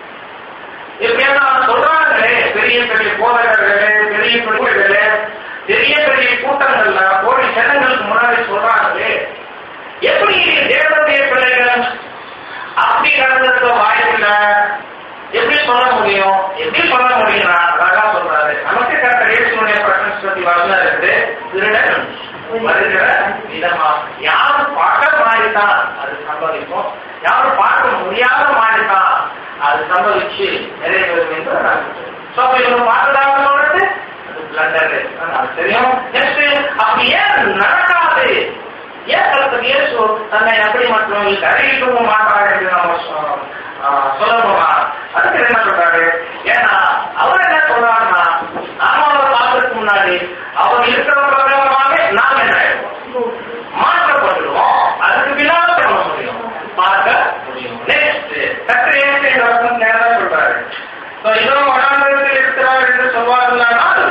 எப்படியா சொல்றாங்களே பெரிய பெரிய போதகர்களே பெரிய பெரியர்களே பெரிய பெரிய கூட்டங்கள்ல கோடி ஜனங்களுக்கு முன்னாடி சொல்றாங்களே எப்படி தேவனுடைய பிள்ளைகள் அப்படி நடந்திருக்க வாய்ப்பில்ல எப்படி சொல்ல முடியும் எப்படி சொல்ல முடியும்னா அழகா சொல்றாரு நமக்கு கரெக்ட் ரேஷனுடைய பிரசன்ஸ் பத்தி வரல இருக்குது திருடன் வருகிற விதமா யாரும் பார்க்க மாதிரி தான் அது சம்பவிக்கும் யாரும் பார்க்க முடியாத மாதிரி தான் அது சம்பவிச்சு நிறைவேறும் என்று நான் சோ இவங்க பார்த்ததாக சொல்றது அது பிளண்டர் அது தெரியும் நெக்ஸ்ட் அப்படி ஏன் நடக்காது ஏன் கருத்து இயேசு தன்னை அப்படி மற்றவங்களுக்கு அறிவிக்கவும் மாட்டார் என்று நம்ம சொ- ஆஹ் சொல்லணுமா அதுக்கு என்ன சொல்றாரு ஏன்னா அவர் என்ன சொல்றாருன்னா நாம அவர் பார்க்கறதுக்கு முன்னாடி அவர் இருக்கிற பிரகாரமாகவே நாம் என்ன ஆயிடுவோம் மாற்றப்பட்டுடுவோம் அதுக்கு பின்னால் பண்ண முடியும் பார்க்க முடியும் நெக்ஸ்ட் கத்திர இயேசு இந்த வருஷம் நேரம் சொல்றாரு So, இதோ வனாந்தரத்தில் இருக்கிறார் என்று சொல்வார்களானால்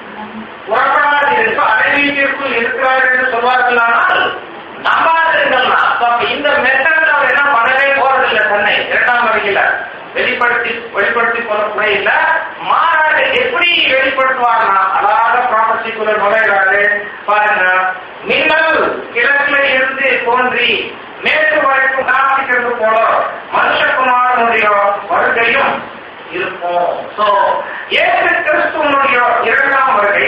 புறப்படாதீர்கள் அரை வீட்டிற்குள் இருக்கிறார் என்று சொல்வார்களானால் நம்பாதீர்கள்னா அப்ப இந்த மெத்தட் அவர் என்ன பண்ணவே போறதில்லை தன்னை இரண்டாம் வரையில வெளிப்படுத்தி வெளிப்படுத்தி கொள்ள முறையில மாறாக எப்படி வெளிப்படுத்துவார்னா அழகாக ப்ராப்பர்ட்டிக்குள்ள நுழைகிறாரு பாருங்க மின்னல் கிழக்குல இருந்து தோன்றி மேற்கு வரைக்கும் காத்திக்கிறது போல மனுஷகுமாரனுடைய வருகையும் இருக்கும் சோ ஏசு கிறிஸ்துவனுடைய இரண்டாம் வருகை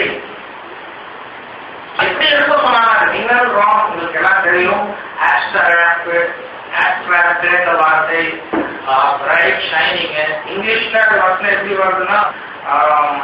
எப்படி இருக்க சொன்னாங்க மின்னல் ராங் உங்களுக்கு எல்லாம் தெரியும் ஆஸ்ட்ராக்ட் ஆஸ்ட்ராக்ட் இந்த வார்த்தை பிரைட் ஷைனிங் இங்கிலீஷ்ல அந்த வார்த்தை எப்படி வருதுன்னா ஆம்,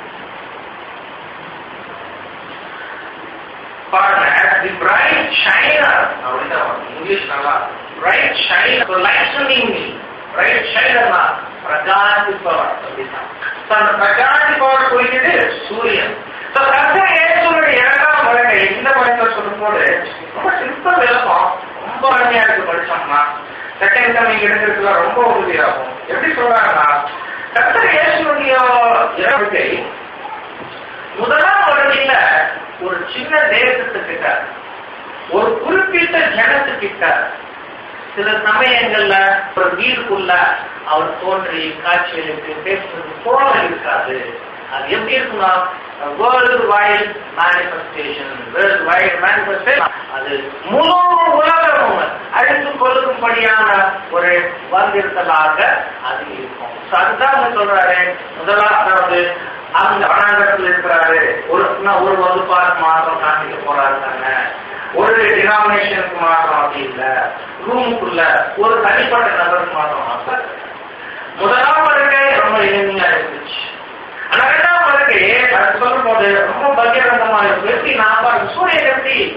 பாருங்க as the bright shiner அப்படிதான் வரும். இங்கிலீஷ் நல்லா bright shiner so lightening me bright shiner தான் பிரகாசிப்பவர் அப்படிதான் So, அந்த பிரகாசிப்பவர் குறிக்கிறது சூரியன் So, கர்த்தர் இயேசுவினுடைய இரண்டாம் வருகை இந்த படத்தில் சொல்லும்போது ரொம்ப சிம்பிள் விளக்கம் ரொம்ப அருமையா இருக்கு படிச்சோம்னா செகண்ட் கமிங் எடுக்கிறதுல ரொம்ப உறுதியாகும் எப்படி சொல்றாங்கன்னா கர்த்தர் இயேசுனுடைய இறக்கை முதலாம் வருகையில ஒரு சின்ன தேசத்துக்கிட்ட ஒரு குறிப்பிட்ட ஜனத்துக்கிட்ட சில சமயங்கள்ல ஒரு வீடுக்குள்ள அவர் தோன்றி காட்சிகளுக்கு பேசுறது போல இருக்காது அது எப்படி இருக்குன்னா world wide manifestation world wide manifestation அது முழு உலகமும் அழித்து கொள்ளும்படியான ஒரு வந்திருத்தலாக அது இருக்கும் So அதுதான் அவங்க சொல்றாரு முதலாவது அந்த வனாந்தரத்தில் இருக்கிறாரு ஒரு நான் ஒரு வகுப்பாருக்கு மாத்திரம் காண்பிக்க போறாரு தானே ஒரு டினாமினேஷனுக்கு மாத்திரம் அப்படி இல்ல ரூமுக்குள்ள ஒரு தனிப்பட்ட நபருக்கு மாத்திரம் அப்ப முதலாம் வருகை ரொம்ப இனிமையா இருந்துச்சு ஆனா இரண்டாம் வருகை அது சொல்லும் போது ரொம்ப பகிரங்கமா இருக்கும் எப்படி நான் பாருங்க சூரியன் எப்படி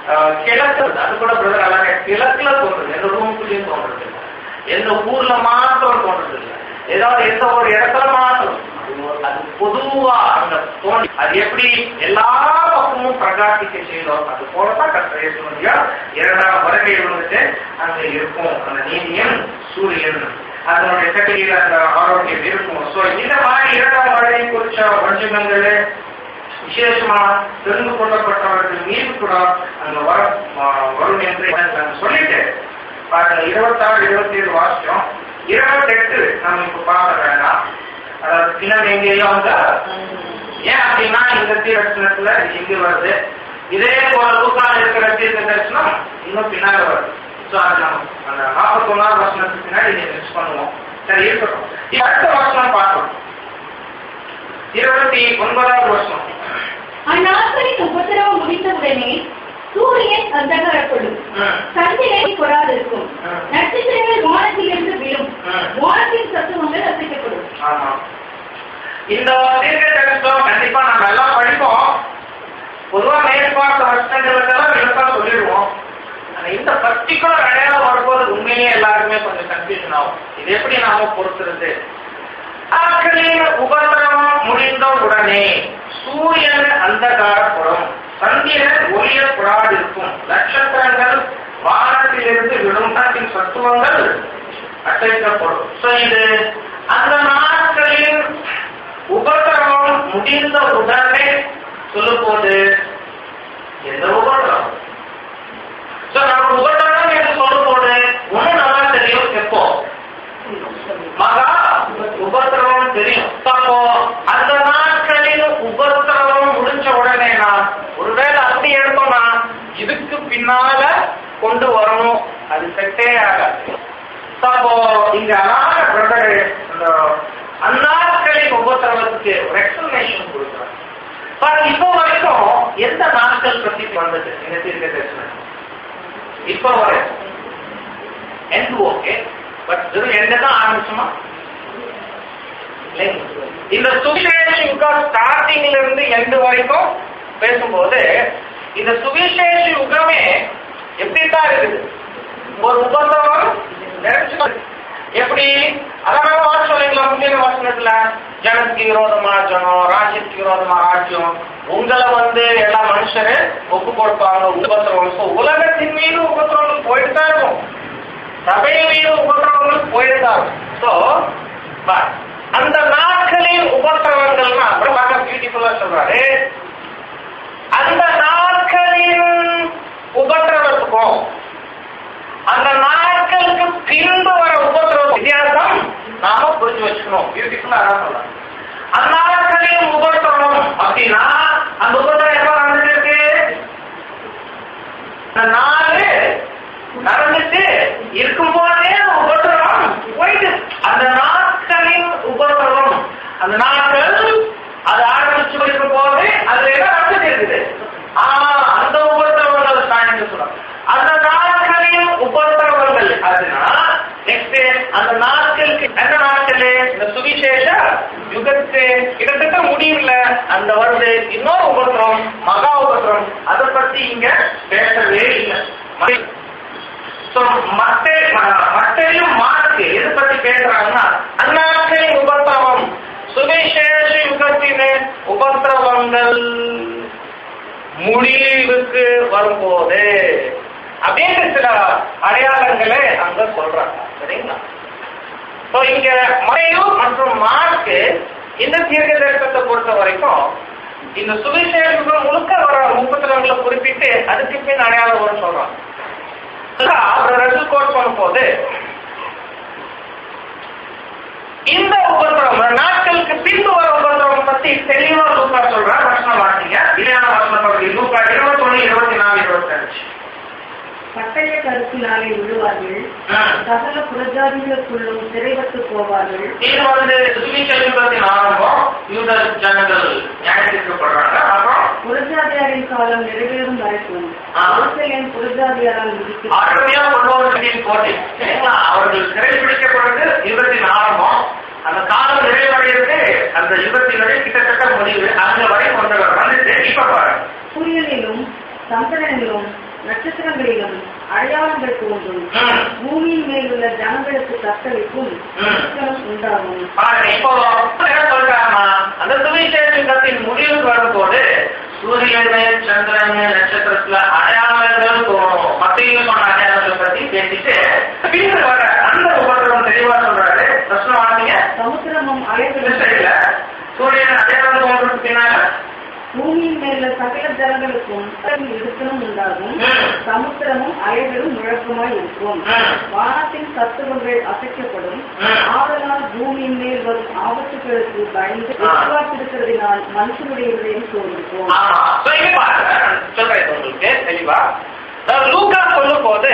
அஹ், கிழக்கு அது கூட பிரதர் அழகா கிழக்குல தோன்றுது எந்த ரூமுக்குள்ளேயும் தோன்றது இல்லை எந்த ஊர்ல மாத்திரம் தோன்றது இல்லை ஏதாவது எந்த ஒரு இடத்துல மாத்திரம் அது ஒரு- அது பொதுவா அங்க தோன்றி அது எப்படி எல்லா பக்கமும் பிரகாசிக்க செய்தோம் அது போலதான் கத்திர இரண்டாம் வருகை வந்துட்டு அங்க இருக்கும் அந்த நீதியின் சூரியன் அதனுடைய சக்தியில் அந்த ஆரோக்கியம் இருக்கும் சோ இந்த மாதிரி இரண்டாம் வருகை குறிச்ச வஞ்சகங்கள் விசேஷமா தெரிந்து கொள்ளப்பட்டவர்கள் மீது கூட அங்க வர வ- வரும் என்று நான் சொல்லிட்டு பாருங்க இருபத்தாறு இருபத்தி ஏழு வாசிச்சோம் இருபத்தெட்டு நம்ம இப்ப பார்க்க வேண்டாம் அதாவது பின்னாடி எங்கேயோ அங்க ஏன் அப்படின்னா இந்த தீர்த்தனத்துல இங்க வருது இதே போல லூக்கால இருக்கிற தீர்க்க தரிசனம் இன்னும் பின்னால வருது சோ அது நம்ம அந்த நாற்பத்தொன்னாவது வருஷத்துக்கு பின்னாடி நீங்க மிஸ் பண்ணுவோம் சரி இருக்கட்டும் இப்ப அடுத்த வருஷம் பார்க்கணும் இருபத்தி ஒன்பதாவது வருஷம் அந்நாட்களின் உபத்திரவம் முடிந்தவுடனே சூரியன் அந்தகாரப்படும் ம். சந்திரனை கொடாதிருக்கும் ம். நட்சத்திரங்கள் வானத்திலிருந்து விழும் ம். வானத்தின் சத்துவங்கள் அசைக்கப்படும் ஆமா இந்த தீர்க்க தரிசனம் கண்டிப்பா நம்ம எல்லாம் படிப்போம் பொதுவா மேற்பார்த்த வருஷங்களுக்கெல்லாம் விளக்கா சொல்லிடுவோம் ஆனா இந்த பர்டிகுலர் அடையாளம் வரும்போது உண்மையிலேயே எல்லாருக்குமே கொஞ்சம் கன்ஃபியூஷன் ஆகும் இது எப்படி நாம பொறுத்துறது ஆட்களின் உபதிரவம் முடிந்த உடனே சூரியன் அந்தகாரப்படும் சந்திரன் ஒளியப்படாதிருக்கும் நட்சத்திரங்கள் வானத்திலிருந்து விழும் நாட்டின் சத்துவங்கள் அசைக்கப்படும் So, இது அந்த நாட்களின் உபதிரவம் முடிந்த உடனே சொல்லும்போது எந்த உபதிரவம் So, நம்ம உபதிரவம் என்று சொல்லும்போது ஒண்ணு நல்லா தெரியும் எப்போ மகா உபத்திரவம் தெரியும் அப்போ அந்த நாட்களில் உபத்திரவம் முடிஞ்ச உடனே நான் ஒருவேளை அப்படி எடுத்தோம்னா இதுக்கு பின்னால கொண்டு வரணும் அது செட்டே ஆகாது அப்போ இங்க அழகான பிரதர் இந்த அந்நாட்களின் உபத்திரவத்துக்கு ஒரு எக்ஸ்பிளனேஷன் கொடுக்குறாங்க பாருங்க இப்போ வரைக்கும் எந்த நாட்கள் பத்தி வந்தது இந்த தீர்க்க தரிசனம் இப்போ வரைக்கும் எண்ட் ஓகே பட் வெறும் எண்ட தான் ஆரம்பிச்சுமா இல்லைங்க. இந்த சுவிசேஷ யுகம் ஸ்டார்டிங்ல இருந்து எண்டு வரைக்கும் பேசும்போது இந்த சுவிசேஷ யுகமே எப்படி தான் இருக்குது ஒரு உபந்தவம் நிறைஞ்சு இருக்கு. எப்படி அதான் வாச சொல்லுங்களா முந்தின வசனத்துல ஜனத்துக்கு விரோதமா ஜனம் ராஜ்யத்துக்கு விரோதமா ராஜ்யம் உங்களை வந்து எல்லா மனுஷரு ஒப்பு கொடுப்பாங்க உபத்திரவம் So, உலகத்தின் மீது உபத்திரவங்கள் போயிட்டு தான் இருக்கும் சபையின் மீது உபத்திரவங்கள் போயிட்டு தான் இருக்கும் ஸோ அந்த நாட்களின் உபத்திரவங்கள்னா அப்புறம் பார்க்க பியூட்டிஃபுல்லா சொல்றாரு அந்த நாட்களின் உபத்திரவத்துக்கும் அந்த நாட்களுக்கு பின்பு வர உபத்திரவம் வித்தியாசம் நாம புரிஞ்சு வச்சுக்கணும் பியூட்டிஃபுல்லா அதான் சொல்றேன் அந்த நாட்களின் உபத்திரவம் அப்படின்னா அந்த உபத்திரவம் எப்ப நடந்துட்டு இருக்கு அந்த நாலு நடந்துட்டு இருக்கும்போதே அந்த உபத்திரவம் போயிட்டு அந்த நாட்களின் உபத்திரவம் அந்த நாட்கள் அது ஆரம்பிச்சு இருக்கும் போது அது என்ன நடந்துட்டு இருக்குது ஆனா அந்த உபத்திரவங்கள் தான் சொல்றோம் அந்த நாட்களின் உபத்திரவங்கள் அதுனா நெக்ஸ்ட் அந்த நாட்களுக்கு அந்த நாட்கள் இந்த சுவிசேஷ யுகத்து கிட்டத்தட்ட முடியல அந்த வருது இன்னொரு உபத்திரம் மகா உபத்திரம் அதை பத்தி இங்க பேசவே இல்லை So, மத்த மத்தையும் மார்க்கு எது பத்தி பேசுறாங்கன்னா அந்நாட்களின் உபத்திரவம் சுவிசேஷ யுகத்தின் உபத்திரவங்கள் முடிவுக்கு வரும்போது அப்படின்னு சில அடையாளங்களை அங்க சொல்றாங்க சரிங்களா So, இங்க மறையு மற்றும் மார்க்கு இந்த தீர்க்க தரிசனத்தை பொறுத்த வரைக்கும் இந்த சுவிசேஷம் முழுக்க வர முப்பத்திரங்களை குறிப்பிட்டு அதுக்கு பின் அடையாளம் வரும்னு சொல்றாங்க அவர் ரெண்டு கோட் பண்ணும்போது இந்த உபத்திரவம் நாட்களுக்கு பின்பு வர உபத்திரவம் பத்தி தெளிவா லூக்கா சொல்றார் வசனம் வாசிங்க இல்லையான வசனம் பகுதி லூக்கா இருபத்தி ஒண்ணு இருபத்தி நாலு இருபத்தி அஞ்சு பட்டய கருத்தினாலே விழுவார்கள் சகல புரஜாதிகளுக்குள்ளும் சிறைப்பட்டு போவார்கள் இது வந்து சுவிசேஷத்தின் ஆரம்பம் யூத ஜனங்கள் நியாயத்திற்கப்படுறாங்க அப்புறம் புரஜாதியாரின் காலம் நிறைவேறும் வரைக்கும் ஆ. எருசலேம் புரஜாதியாரால் முடிக்கும் ஆட்டோமையா கொண்டு வந்து கோட்டை சரிங்களா அவர்கள் சிறைபிடிக்கப்படுறது யுகத்தின் ஆரம்பம் அந்த காலம் நிறைவடைகிறது அந்த யுகத்தினுடைய கிட்டத்தட்ட முடிவு அங்க வரை கொண்டவர் வந்துட்டு இப்ப பாருங்க சூரியனிலும் சந்திரனிலும் நட்சத்திரங்களிலும் அடையாளங்கள் தோன்றும் ம். பூமியின் மேல் உள்ள ஜனங்களுக்கு தத்தளிப்பும் ம். துக்கம் உண்டாகும் பாருங்க இப்போ என்ன சொல்றாங்கன்னா அந்த சுவிசேஷத்தின் முடிவுக்கு வரும்போது சூரியன் சந்திரன் நட்சத்திரத்துல அடையாளங்கள் தோணும் மத்தியும் அடையாளங்கள் பத்தி பேசிட்டு பின்னர் வர அந்த உபதிரவம் தெளிவா சொல்றாரு பிரச்சனை வாங்க சமுத்திரமும் அலைகளும் இல்ல சூரியன் அடையாளம் தோன்றதுக்கு பின்னால பூமியின் மேல சகல ஜனங்களுக்கும் இடுக்கணும் உண்டாகும் ம். சமுத்திரமும் அலைகளும் முழக்கமாய் இருக்கும் ம். வானத்தின் தத்துவங்கள் அசைக்கப்படும் ம். ஆதலால் பூமியின் மேல் வரும் ஆபத்துகளுக்கு பயந்து ஆ. விசுவாசிருக்கிறதினால் மனுஷனுடைய இதயம் சோர்ந்திருக்கும் ஆமா So, இங்க பாருங்க நான் சொல்றேன் இப்ப உங்களுக்கு தெளிவா அதாவது லூக்கா சொல்லும் போது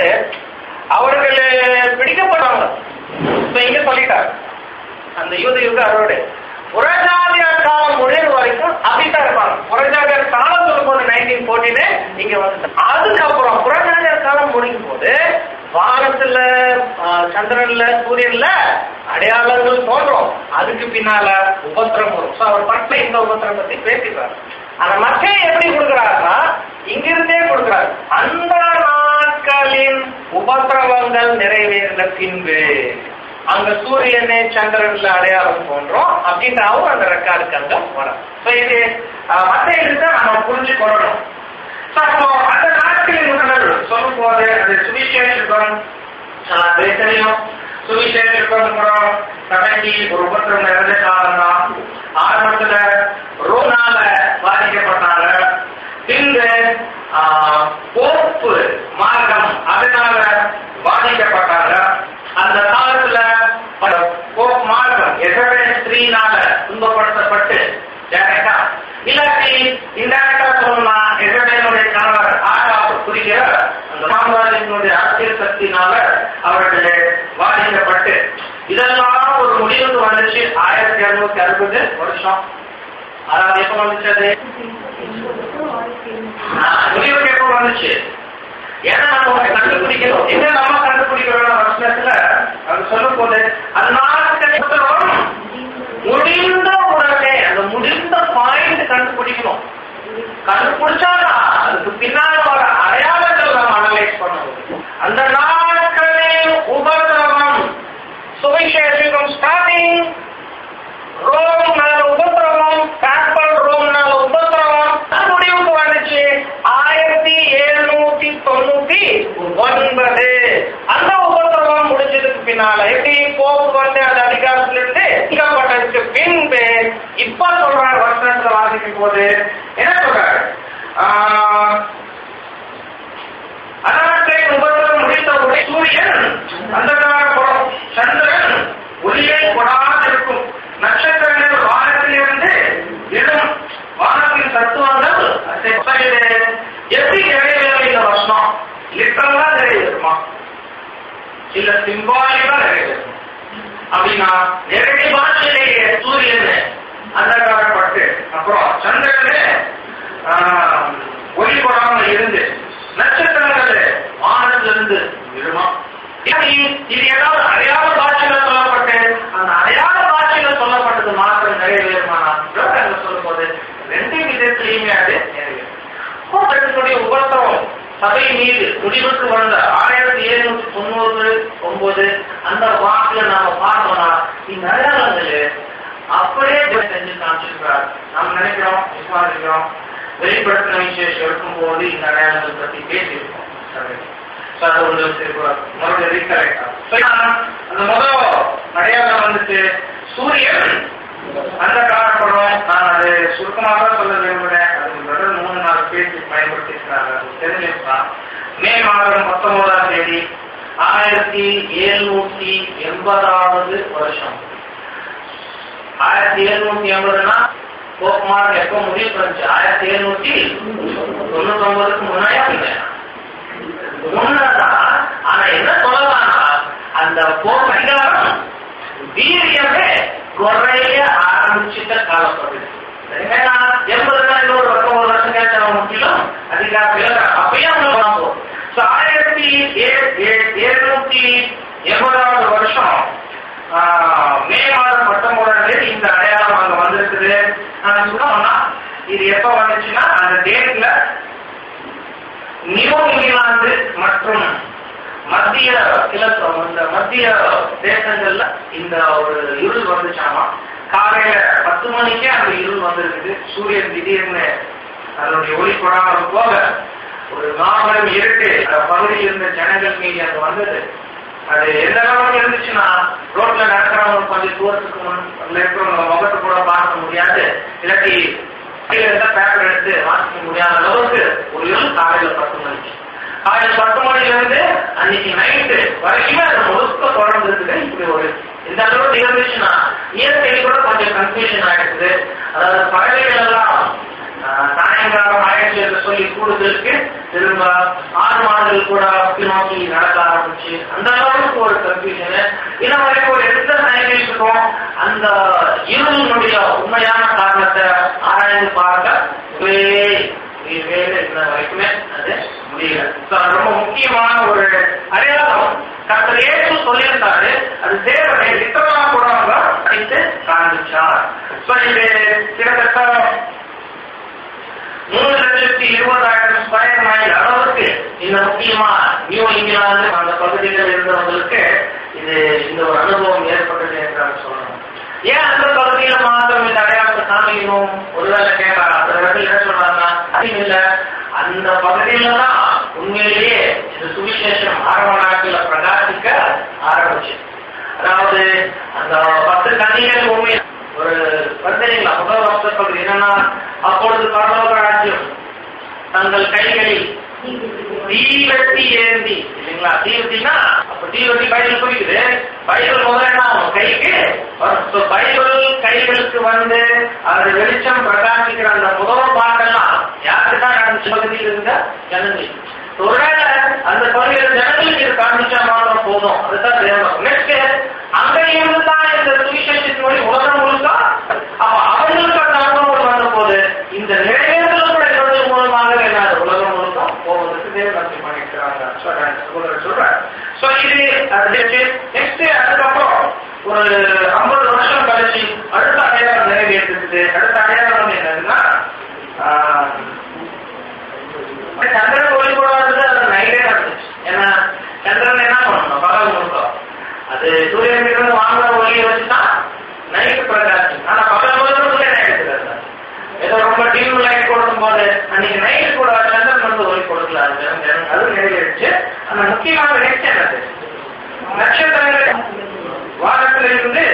அவர்கள் பிடிக்கப்பட்டவங்க So, இங்க சொல்லிட்டாரு அந்த யூத யுக அறுவடை புறஜாதியார் காலம் முடிவு வரைக்கும் அப்படித்தான் இருப்பாங்க புறஜாதியார் காலம் சொல்லும் போது நைன்டீன் போர்டீனு இங்க வந்து அதுக்கப்புறம் புறஜாதியார் காலம் முடியும் போது வானத்துல ஆ, சந்திரன்ல சூரியன்ல அடையாளங்கள் தோன்றும் அதுக்கு பின்னால உபத்திரம் வரும் So, அவர் பட்ட இந்த உபத்திரம் பத்தி பேசிடுறாரு அந்த மக்கள் எப்படி கொடுக்குறாருன்னா இங்கிருந்தே கொடுக்குறாரு அந்த நாட்களின் உபத்திரவங்கள் நிறைவேறின பின்பு அங்க சூரியனே சந்திரன்ல அடையாளம் தோன்றும் அப்படின்றாவும் அந்த ரெக்கார்டுக்கு அங்க வரும் So, இது அஹ், மத்த இதுதான் நம்ம புரிஞ்சு கொள்ளணும் So, அப்போ அந்த நாட்களின் முதல்வர் சொல்லும் போது அது சுவிசேஷம் அது தெரியும் சுவிசேஷம் சபைக்கு ஒரு உபத்திரம் நிறைந்த காலம் தான் ஆரம்பத்துல ரோனால பாதிக்கப்பட்டாங்க பின்பு ஆஹ், போப்பு மார்க்கம் அதனால பாதிக்கப்பட்டாங்க அந்த காலத்துல அந்த போப் மார்க்கம் எசபே ஸ்திரீனால துன்பப்படுத்தப்பட்டு டேரக்டா இல்லாட்டி இன்டைரக்டா சொல்லணும்னா எசபேனுடைய கணவர் ஆகாப்பு குறிக்கிற அந்த சாம்ராஜ்யத்தினுடைய அரசியல் சக்தினால அவர்கள் பாதிக்கப்பட்டு இதெல்லாம் ஒரு முடிவுக்கு வந்துச்சு ஆயிரத்தி இருநூத்தி அறுபது வருஷம் அதாவது எப்ப வந்துச்சு அது ஆஹ், முடிவுக்கு எப்ப வந்துச்சு ஏன்னா நம்ம ஒண்ணு கண்டுபிடிக்கணும் எங்க நம்ம கண்டுபிடிக்கிறோம் வருஷத்துல அது சொல்லும் போது அந்த நாட்கள் முடிந்த உடனே அந்த முடிந்த பாயிண்ட் கண்டுபிடிக்கணும் கண்டுபிடிச்சாதான் அதுக்கு பின்னால வர அடையாளங்கள் நம்ம அனலைஸ் பண்ணணும் அந்த நாட்களில் உபதிரவம் சுவிசேஷம் ஸ்டார்டிங் ரோம்னால உபத்திரவம் காப்பல் ரோம்னால உபத்திரவம் அது முடிவுக்கு வந்துச்சு ஆயிரத்தி எழுநூத்தி தொண்ணூத்தி ஒன்பது அந்த உபத்திரவம் முடிஞ்சதுக்கு பின்னால எப்படி போக்கு வந்து அந்த அதிகாரத்துல இருந்து நீக்கப்பட்டதுக்கு பின்பு இப்ப சொல்றாரு வருஷத்துல வாசிக்கும் போது என்ன சொல்றாரு ஆஹ், அனாட்டை உபத்திரம் முடித்தவுடனே சூரியன் அந்தகாரப்படும் சந்திரன் ஒளியை கொடாதிருக்கும் நட்சத்திரங்கள் வானத்திலிருந்து விழும் வானத்தின் தத்துவங்கள் அசைப்பது. எப்படி நிறைவேறும் இந்த வருஷம் லிட்டரலா நிறைவேறுமா இல்ல சிம்பாலிக்கா நிறைவேறும் அப்படின்னா நேரடி பாஷையிலேயே சூரியன் அந்தகாரப்பட்டு அப்புறம் சந்திரனு ஆஹ், ஒளி கொடாமல் இருந்து நட்சத்திரங்கள் வானத்திலிருந்து விழுமா இது இது ஏதாவது அடையாள பாஷையில சொல்லப்பட்டு அந்த அடையாள பாஷையில சொல்லப்பட்டது மாத்திரம் நிறைவேறுமானா அங்க சொல்லும் போது ரெண்டு விதத்திலையுமே அது நிறைவேறும் கோபத்தினுடைய உபத்திரம் சபை மீது முடிவுக்கு வந்த ஆயிரத்தி எழுநூத்தி தொண்ணூறு ஒன்பது அந்த வாக்குல நாம பார்த்தோம்னா இந்த அடையாளங்கள் அப்படியே தேவன் செஞ்சு காமிச்சிருக்கிறார் நாம் நினைக்கிறோம் விசுவாசிக்கிறோம் வெளிப்படுத்தின விசேஷம் இருக்கும்போது இந்த அடையாளங்கள் பத்தி பேசியிருக்கோம் சரி. So, அது உங்களுக்கு இப்ப மறுபடியும் ரீகலெக்ட் அந்த முதல் அடையாளம் வந்துட்டு சூரியன் அந்த காலப்படம் நான் அது சுருக்கமாக தான் சொல்ல விரும்புகிறேன் அது முதல் மூணு நாலு பேசி பயன்படுத்தியிருக்கிறாங்க அது தெரிஞ்சிருக்கலாம் மே மாதம் பத்தொன்பதாம் தேதி ஆயிரத்தி எழுநூத்தி எண்பதாவது வருஷம் ஆயிரத்தி எழுநூத்தி எண்பதுனா போக்குமார் எப்போ முடிவு பண்ணுச்சு ஆயிரத்தி எழுநூத்தி தொண்ணூத்தி ஒன்பதுக்கு முன்னாடி முன்னதான் ஆனா என்ன சொல்லலாம்னா அந்த போக்கடிகாரம் வீரியமே குறைய ஆரம்பிச்சிட்ட காலப்பகுதி ஏன்னா எண்பதுனா இன்னொரு பத்தொன்பது வருஷம் கேட்ட முற்றிலும் அதிகாரத்தில் அப்பயும் அவங்க வாங்குவோம் So, ஆயிரத்தி ஏ- ஏ- எழுநூத்தி எண்பதாவது வருஷம் ஆஹ், மே மாதம் பத்தொன்பதாம் தேதி இந்த அடையாளம் அங்க வந்திருக்குது நான் சொன்னோம்னா இது எப்ப வந்துச்சுன்னா அந்த டேட்ல நியூ இங்கிலாந்து மற்றும் மத்திய கிழக்கு இந்த மத்திய தேசங்கள்ல இந்த ஒரு இருள் வந்துச்சாமா காலையில பத்து மணிக்கே அந்த இருள் வந்திருக்குது சூரியன் திடீர்னு அதனுடைய ஒளி கொடாமல் போக ஒரு மாபெரும் இருட்டு அந்த பகுதியில் இருந்த ஜனங்கள் மீது அங்க வந்தது அது எந்த அளவுக்கு இருந்துச்சுன்னா ரோட்ல நடக்கிறவங்க கொஞ்சம் தூரத்துக்கு முன் அதுல இருக்கிறவங்க முகத்தை கூட பார்க்க முடியாது இல்லாட்டி கையில இருந்த பேப்பர் எடுத்து வாசிக்க முடியாத அளவுக்கு ஒரு இருள் காலையில பத்து மணிக்கு காலையில பத்து மணில இருந்து அன்னைக்கு நைட்டு வரைக்குமே அது முழுக்க தொடர்ந்து இருக்குது இப்படி ஒரு இந்த அளவுக்கு இருந்துச்சுன்னா இயற்கை கூட கொஞ்சம் கன்ஃபியூஷன் ஆயிடுது அதாவது பறவைகள் எல்லாம் ஆஹ், சாயங்காலம் ஆயிடுச்சு என்று சொல்லி கூடுதலுக்கு திரும்ப ஆறு மாதங்கள் கூட நோக்கி நடக்க ஆரம்பிச்சு அந்த அளவுக்கு ஒரு கன்ஃபியூஷன் இன்னும் வரைக்கும் ஒரு எந்த சயின்டிஸ்டுக்கும் அந்த இருளினுடைய உண்மையான காரணத்தை ஆராய்ந்து பார்க்க வேலை இன்ன வரைக்குமே அது முடியல So, அது ரொம்ப முக்கியமான ஒரு அடையாளம் கர்த்தர் இயேசு சொல்லியிருந்தாரு அது தேவனை வித்தமா கூட அவங்க அழைத்து காண்பிச்சார் So, இது கிட்டத்தட்ட மூணு லட்சத்தி இருபதாயிரம் ஸ்கொயர் மைல் அளவுக்கு இந்த முக்கியமா நியூ இங்கிலாந்து அந்த பகுதிகளில் இருந்தவங்களுக்கு இது இந்த ஒரு அனுபவம் ஏற்பட்டது என்று நான் சொல்லணும் ஏன் அந்த பகுதியில மாத்திரம் இந்த அடையாளத்தை காமிக்கணும் ஒருவேளை கேட்கலாம் அந்த இடத்துல என்ன சொல்றாங்க அது இல்ல அந்த பகுதியில தான் உண்மையிலேயே இந்த சுவிசேஷம் ஆரம்ப நாட்கள்ல பிரகாசிக்க ஆரம்பிச்சு அதாவது அந்த பத்து கன்னிகள் உண்மை ஒரு பார்த்தீங்களா முதல் வருஷ பகுதி என்னன்னா அப்பொழுது பரலோக ராஜ்யம் தங்கள் கைகளில் தீவெட்டி ஏந்தி இல்லைங்களா தீவெட்டினா அப்ப தீவெட்டி பைபிள் குறிக்குது பைபிள் முதல்ல என்ன ஆகும் கைக்கு வரும் So, பைபிள் கைகளுக்கு வந்து அது வெளிச்சம் பிரகாசிக்கிற அந்த முதல் பாட்டெல்லாம் யாருக்கு தான் நடந்துச்சு பகுதியில் இருந்த ஜனங்களுக்கு ஒருவேளை அந்த பகுதியில் ஜனங்களுக்கு இது காண்பிச்சா மாத்திரம் போதும் அதுதான் தேவை நெக்ஸ்ட் அங்க இருந்து தான் இந்த சுவிசேஷத்தின் மொழி உலகம் முழுக்க அப்ப அவங்களுக்கு அந்த அனுபவம் வந்த போது இந்த நிறைவேறல கூட இவர்கள் மூலமாக என்ன உலகம் முழுக்க போவதற்கு தேவன் நம்பி பண்ணிக்கிறாங்க சொல்றேன் சோ இது நெக்ஸ்ட் அதுக்கப்புறம் ஒரு ஐம்பது வருஷம் கழிச்சு அடுத்த அடையாளம் நிறைவேற்றுது அடுத்த அடையாளம் வந்து என்னதுன்னா ஆஹ், சந்திரன் ஒளி போடாதது அது நைட்டே நடந்துச்சு ஏன்னா சந்திரன் என்ன பண்ணணும் பகல் முழுக்க அது சூரியன் இருந்து வாங்குற ஒளியை வச்சுதான் நைட்டு பிரகாசம் ஆனா பகல் முழுக்க சூரியன் ஆயிடுச்சு ஏதோ ரொம்ப டீம் லைட் கொடுக்கும் போது அன்னைக்கு நைட்டு கூட சந்திரன் வந்து ஒளி கொடுக்கல அது ஜனம் அது நிறைவேறிச்சு அந்த முக்கியமான நெக்ஸ்ட் என்னது நட்சத்திரங்கள் வானத்துல இருந்து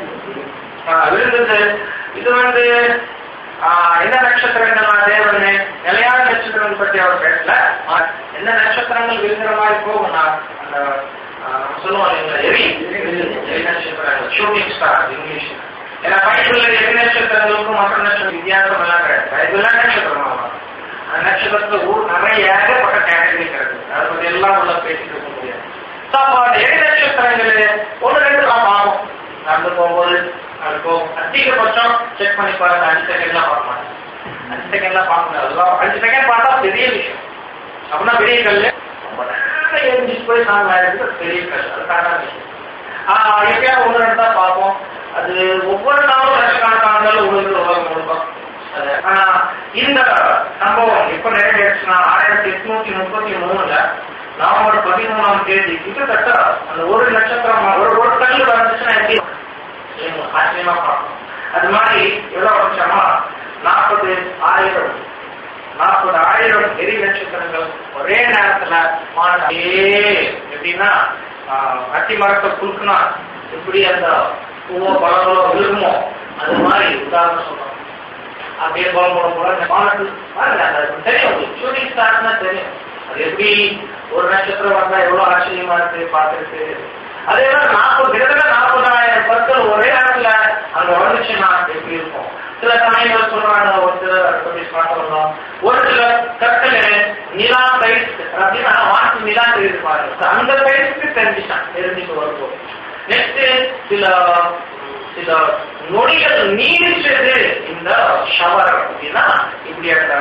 ஆஹ், விழுந்தது இது வந்து ஆஹ், என்ன நட்சத்திரங்கள் தேவன் நிலையான நட்சத்திரங்கள் பற்றி அவர் பேசல ஆஹ், என்ன நட்சத்திரங்கள் விழுகிற மாதிரி போகும்னா அந்த ஆஹ், சொல்லுவோம் இல்லைங்களா எரி எரி நட்சத்திரங்கள் ஷூட்டிங் ஸ்டார் இங்கிலீஷ் ஏன்னா பைபிள்ல எரி நட்சத்திரங்களுக்கும் மற்ற நட்சத்திரம் வித்தியாசம் எல்லாம் கிடையாது பைபிள்ல நட்சத்திரம் ஆகும் அந்த நட்சத்திரத்துல ஊர் நிறைய ஏகப்பட்ட கேட்டகரி கிடையாது அதை பத்தி எல்லாம் உள்ள பேசிட்டு இருக்க முடியாது So, அப்போ அந்த எரி நட்சத்திரங்கள் ஒன்று ரெண்டு நாம் ஆகும் நடந்து போகும்போது அது போகும் அதிகபட்சம் செக் பண்ணி பாருங்க அஞ்சு செகண்ட்லாம் பார்க்க மாட்டேன் அஞ்சு செகண்ட்லாம் பார்க்க முடியாது அதெல்லாம் அஞ்சு செகண்ட் பார்த்தா பெரிய விஷயம் அப்படின்னா பெரிய கல் ரொம்ப நேரம் எரிஞ்சிட்டு போய் சாங் ஆயிருக்கு பெரிய கல் அது சாதாரண விஷயம் ஆஹ் எப்பயாவது ஒன்று ரெண்டு தான் பார்ப்போம் அது ஒவ்வொரு நாளும் லட்சக்கணக்கான உங்களுக்கு உலகம் கொடுக்கும் அது ஆனா இந்த சம்பவம் எப்ப நிறைவேறுச்சுன்னா ஆயிரத்தி எட்நூத்தி முப்பத்தி மூணுல நவம்பர் பதிமூணாம் தேதி கிட்டத்தட்ட அந்த ஒரு நட்சத்திரம் ஒரு ஒரு கல் வந்துச்சுன்னா எப்படி இருக்கும்? ஆச்சரியமா பார்க்கணும் அது மாதிரி எவ்வளவு வருஷமா நாற்பது ஆயிரம் நாற்பது ஆயிரம் எரி நட்சத்திரங்கள் ஒரே நேரத்துல வானத்துல அப்படியே எப்படின்னா ஆஹ், அத்தி மரத்தை குறுக்குனா எப்படி அந்த பூவோ பழங்களோ விழுகுமோ அது மாதிரி உதாரணம் சொல்றோம் அப்படியே போல போல போல இந்த வானத்தில் பாருங்க அது தெரியும் ஷூட்டிங் ஸ்டார்ட்னா தெரியும் அது எப்படி ஒரு நட்சத்திரம் வந்தா எவ்வளவு ஆச்சரியமா இருக்கு பார்த்துருக்கு அதே மாதிரி நாற்பது கிட்டத்தட்ட நாற்பதாயிரம் பற்கள் ஒரே நேரத்துல அங்க வந்துச்சுன்னா எப்படி இருக்கும் சில சமயங்கள் சொல்றாங்க ஒரு சில பத்தி பார்த்தோம் ஒரு சில கற்கள் நிலா சைஸ் அப்படின்னா வாசி நிலா தெரியுது பாருங்க அந்த சைஸ்க்கு தெரிஞ்சுட்டான் தெரிஞ்சுட்டு வரும்போது நெக்ஸ்ட் சில சில நொடிகள் நீடிச்சது இந்த ஷவர் அப்படின்னா இப்படி அந்த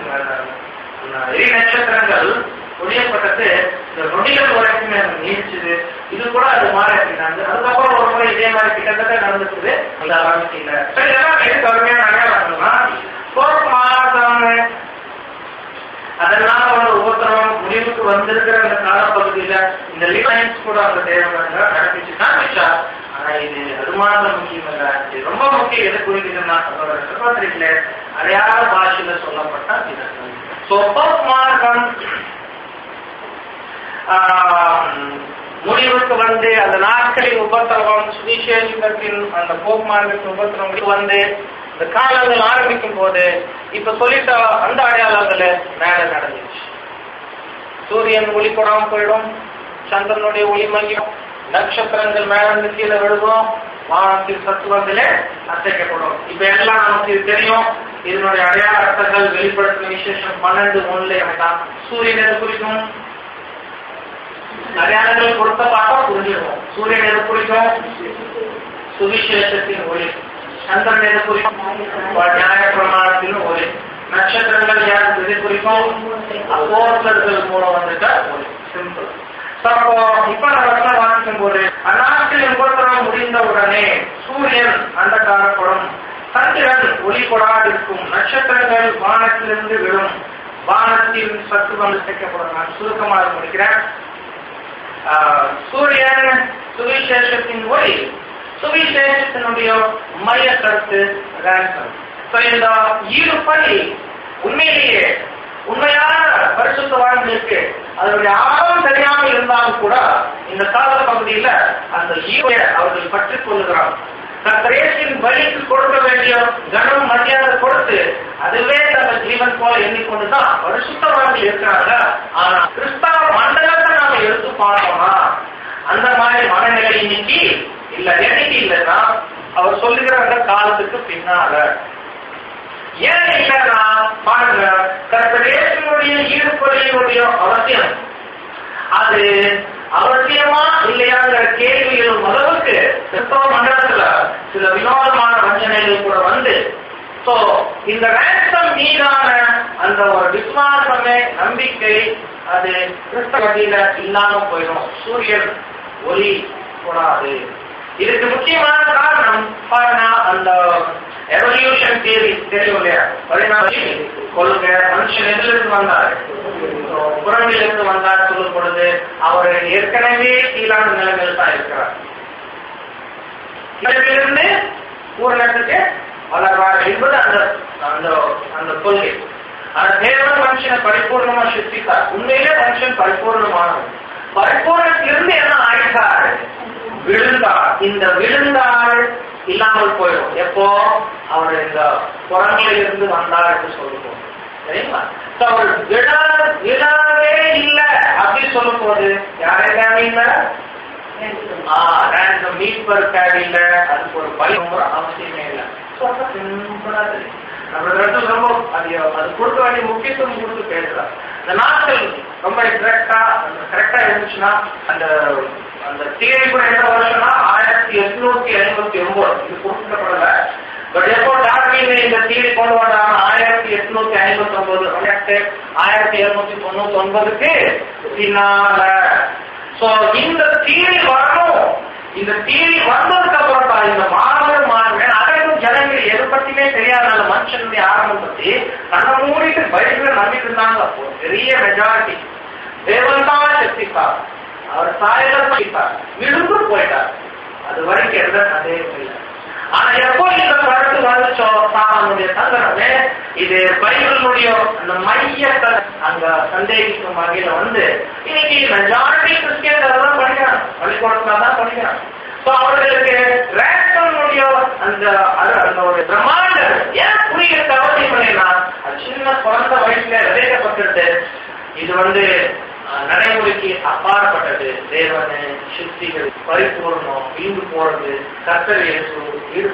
அந்த எரி நட்சத்திரங்கள் ஒழியப்பட்டது இந்த நொடிகள் வரைக்குமே அது நீடிச்சது இது கூட அது மாதிரி அப்படின்னாங்க அதுக்கப்புறம் ஒரு முறை இதே மாதிரி கிட்டத்தட்ட நடந்துக்குது அந்த ஆரம்பிச்சிங்க சரி இதெல்லாம் எதுக்கு அருமையான அடையாளம்னா போர்க் மாதம் அதெல்லாம் ஒரு உபத்திரவம் முடிவுக்கு வந்திருக்கிற அந்த காலப்பகுதியில இந்த லிசைன்ஸ் கூட அந்த தேவங்க நடந்துச்சு காமிச்சா ஆனா இது அது மாத்திரம் முக்கியம் இல்ல இது ரொம்ப முக்கியம் எது குறிக்குதுன்னா அதோட சகோதரிகள அடையாள பாஷையில சொல்லப்பட்ட இது சோ மார்க்கம் முடிவுக்கு வந்து அந்த நாட்களின் உபத்திரவம் சுவிசேஷத்தின் அந்த போக்குமார்க்கத்தின் உபத்திரவம் வந்து இந்த காலங்கள் ஆரம்பிக்கும் போது இப்ப சொல்லிட்ட அந்த அடையாளங்கள் மேல நடந்துச்சு சூரியன் ஒளி கொடாம போயிடும் சந்திரனுடைய ஒளி மங்கிடும் நட்சத்திரங்கள் மேல இருந்து கீழே விழுகும் வானத்தின் சத்துவங்களே அசைக்கப்படும் இப்ப எல்லாம் நமக்கு இது தெரியும் இதனுடைய அடையாள அர்த்தங்கள் வெளிப்படுத்தும் விசேஷம் பன்னெண்டு ஒண்ணுல தான் சூரியன் எது குறிக்கும் அடையாளங்கள் கொடுத்த பார்த்தா புரிஞ்சிடும் சூரியன் எது குறிக்கும் சுவிசேஷத்தின் ஒளி சந்திரன் எது குறிக்கும் நியாய பிரமாணத்தின் ஒளி நட்சத்திரங்கள் யார் எது குறிக்கும் அப்போஸ்தலர்கள் மூலம் வந்துட்ட ஒளி சிம்பிள் அப்போ இப்ப நம்ம வாசிக்கும் போது அந்நாட்டில் உபத்திரம் முடிந்த உடனே சூரியன் அந்த காலப்படும் சந்திரன் ஒளி கொடாதிருக்கும் நட்சத்திரங்கள் வானத்திலிருந்து விழும் வானத்தின் சத்துவம் சேர்க்கப்படும் நான் சுருக்கமாக முடிக்கிறேன் சூரியன் சுவிசேஷத்தின் ஒளி சுவிசேஷத்தினுடைய மைய கருத்து ரேன்சம் இந்த ஈடுபடி உண்மையிலேயே உண்மையான பரிசுத்தவான்களுக்கு அதனுடைய ஆழம் தெரியாம இருந்தாலும் கூட இந்த கால பகுதியில அந்த ஈவை அவர்கள் பற்றி கொள்ளுகிறார் கத்திரேசின் பலிக்கு கொடுக்க வேண்டிய கனம் மரியாதை கொடுத்து அதுவே தங்கள் ஜீவன் போல எண்ணிக்கொண்டுதான் பரிசுத்தவான்கள் இருக்கிறாங்க ஆனா கிறிஸ்தவ மண்டலத்தை நாம எடுத்து பார்த்தோம்னா அந்த மாதிரி மனநிலை இன்னைக்கு இல்ல என்னைக்கு இல்லைன்னா அவர் சொல்லுகிற அந்த காலத்துக்கு பின்னால ஏன் இல்லைன்னா பாருங்க கர்த்தரேசனுடைய ஈடுபடியினுடைய அவசியம் அது அவசியமா இல்லையாங்கிற கேள்விகளும் அளவுக்கு கிறிஸ்தவ மண்டலத்துல சில வினோதமான வஞ்சனைகள் கூட வந்து சோ இந்த ரேசம் மீதான அந்த ஒரு விசுவாசமே நம்பிக்கை அது கிறிஸ்தவ வழியில இல்லாம போயிடும் சூரியன் ஒளி கூடாது இதுக்கு முக்கியமான காரணம் பாருங்க அந்த எவல்யூஷன் தியரி தெரியும் இல்லையா பரிணாம கொள்கை மனுஷன் எதிலிருந்து வந்தார் புறமிலிருந்து வந்தார் சொல்லும் பொழுது அவர் ஏற்கனவே கீழான நிலைமையில் தான் இருக்கிறார் இதிலிருந்து பூரணத்துக்கு வளர்வார் என்பது அந்த அந்த அந்த கொள்கை ஆனா தேவன் மனுஷனை பரிபூர்ணமா சிருஷ்டித்தார் உண்மையிலே மனுஷன் பரிபூர்ணமானவன் பரிபூர்ணத்திலிருந்து என்ன ஆயிட்டார் விழுந்தார் இந்த விழுந்தாள் இல்லாமல் போயிடும் எப்போ அவர் இந்த புறங்களில் இருந்து வந்தார் என்று சொல்லுவோம் சரிங்களா அவர் விழ விழாவே இல்லை அப்படின்னு சொல்லும் போது யாரே தேவையில்லை மீட்பர் தேவையில்லை அதுக்கு ஒரு பயம் அவசியமே இல்லை சிம்பிளா தெரியும் நம்ம ரொம்ப அது அது கொடுக்க வேண்டிய முக்கியத்துவம் கொடுத்து பேசுறாரு இந்த நாட்கள் ரொம்ப கரெக்டா கரெக்டா இருந்துச்சுன்னா அந்த அந்த தியரி கூட எந்த வருஷம்னா ஆயிரத்தி எட்நூத்தி ஐம்பத்தி ஒன்பது இது குறிப்பிடப்படல பட் எப்போ டார்வின் இந்த தியரி கொண்டு வந்தாங்க ஆயிரத்தி எட்நூத்தி ஐம்பத்தி ஒன்பது ஆயிரத்தி எழுநூத்தி தொண்ணூத்தி ஒன்பதுக்கு பின்னால சோ இந்த தியரி வரணும் இந்த தியரி வந்ததுக்கு அப்புறம் தான் இந்த மாணவர் மாணவன் அதற்கும் ஜனங்கள் எதை பத்தியுமே தெரியாதனால மனுஷனுடைய ஆரம்பம் பத்தி கண்ணை மூடிட்டு பைபிளை நம்பிட்டு இருந்தாங்க ஒரு பெரிய மெஜாரிட்டி தேவன் தான் சக்திப்பார் அவர் சாயலர் பண்ணிப்பார் விழுந்து போயிட்டார் அது வரைக்கும் எந்த சந்தேகம் இல்லை ஆனா எப்போ இந்த கருத்து வந்துச்சோ சாமானுடைய சங்கரமே இது பைபிளுடைய அந்த மையத்தை அங்க சந்தேகிக்கும் வகையில வந்து இன்னைக்கு மெஜாரிட்டி கிறிஸ்டியன் அதெல்லாம் படிக்கிறாங்க பள்ளிக்கூடத்துல தான் படிக்கிறாங்க ஸோ அவர்களுக்கு ரேஷனுடைய அந்த அந்த ஒரு பிரம்மாண்டம் ஏன் புரியுது அவசியம் இல்லைன்னா அது சின்ன குழந்தை வயசுல விதைக்கப்பட்டிருக்கு இது வந்து நடைமுறைக்கு அப்பாற்பட்டது தேவனு சுத்திகள் பரிபூர்ணம் வீண்டு போறது கத்தர் இயேசு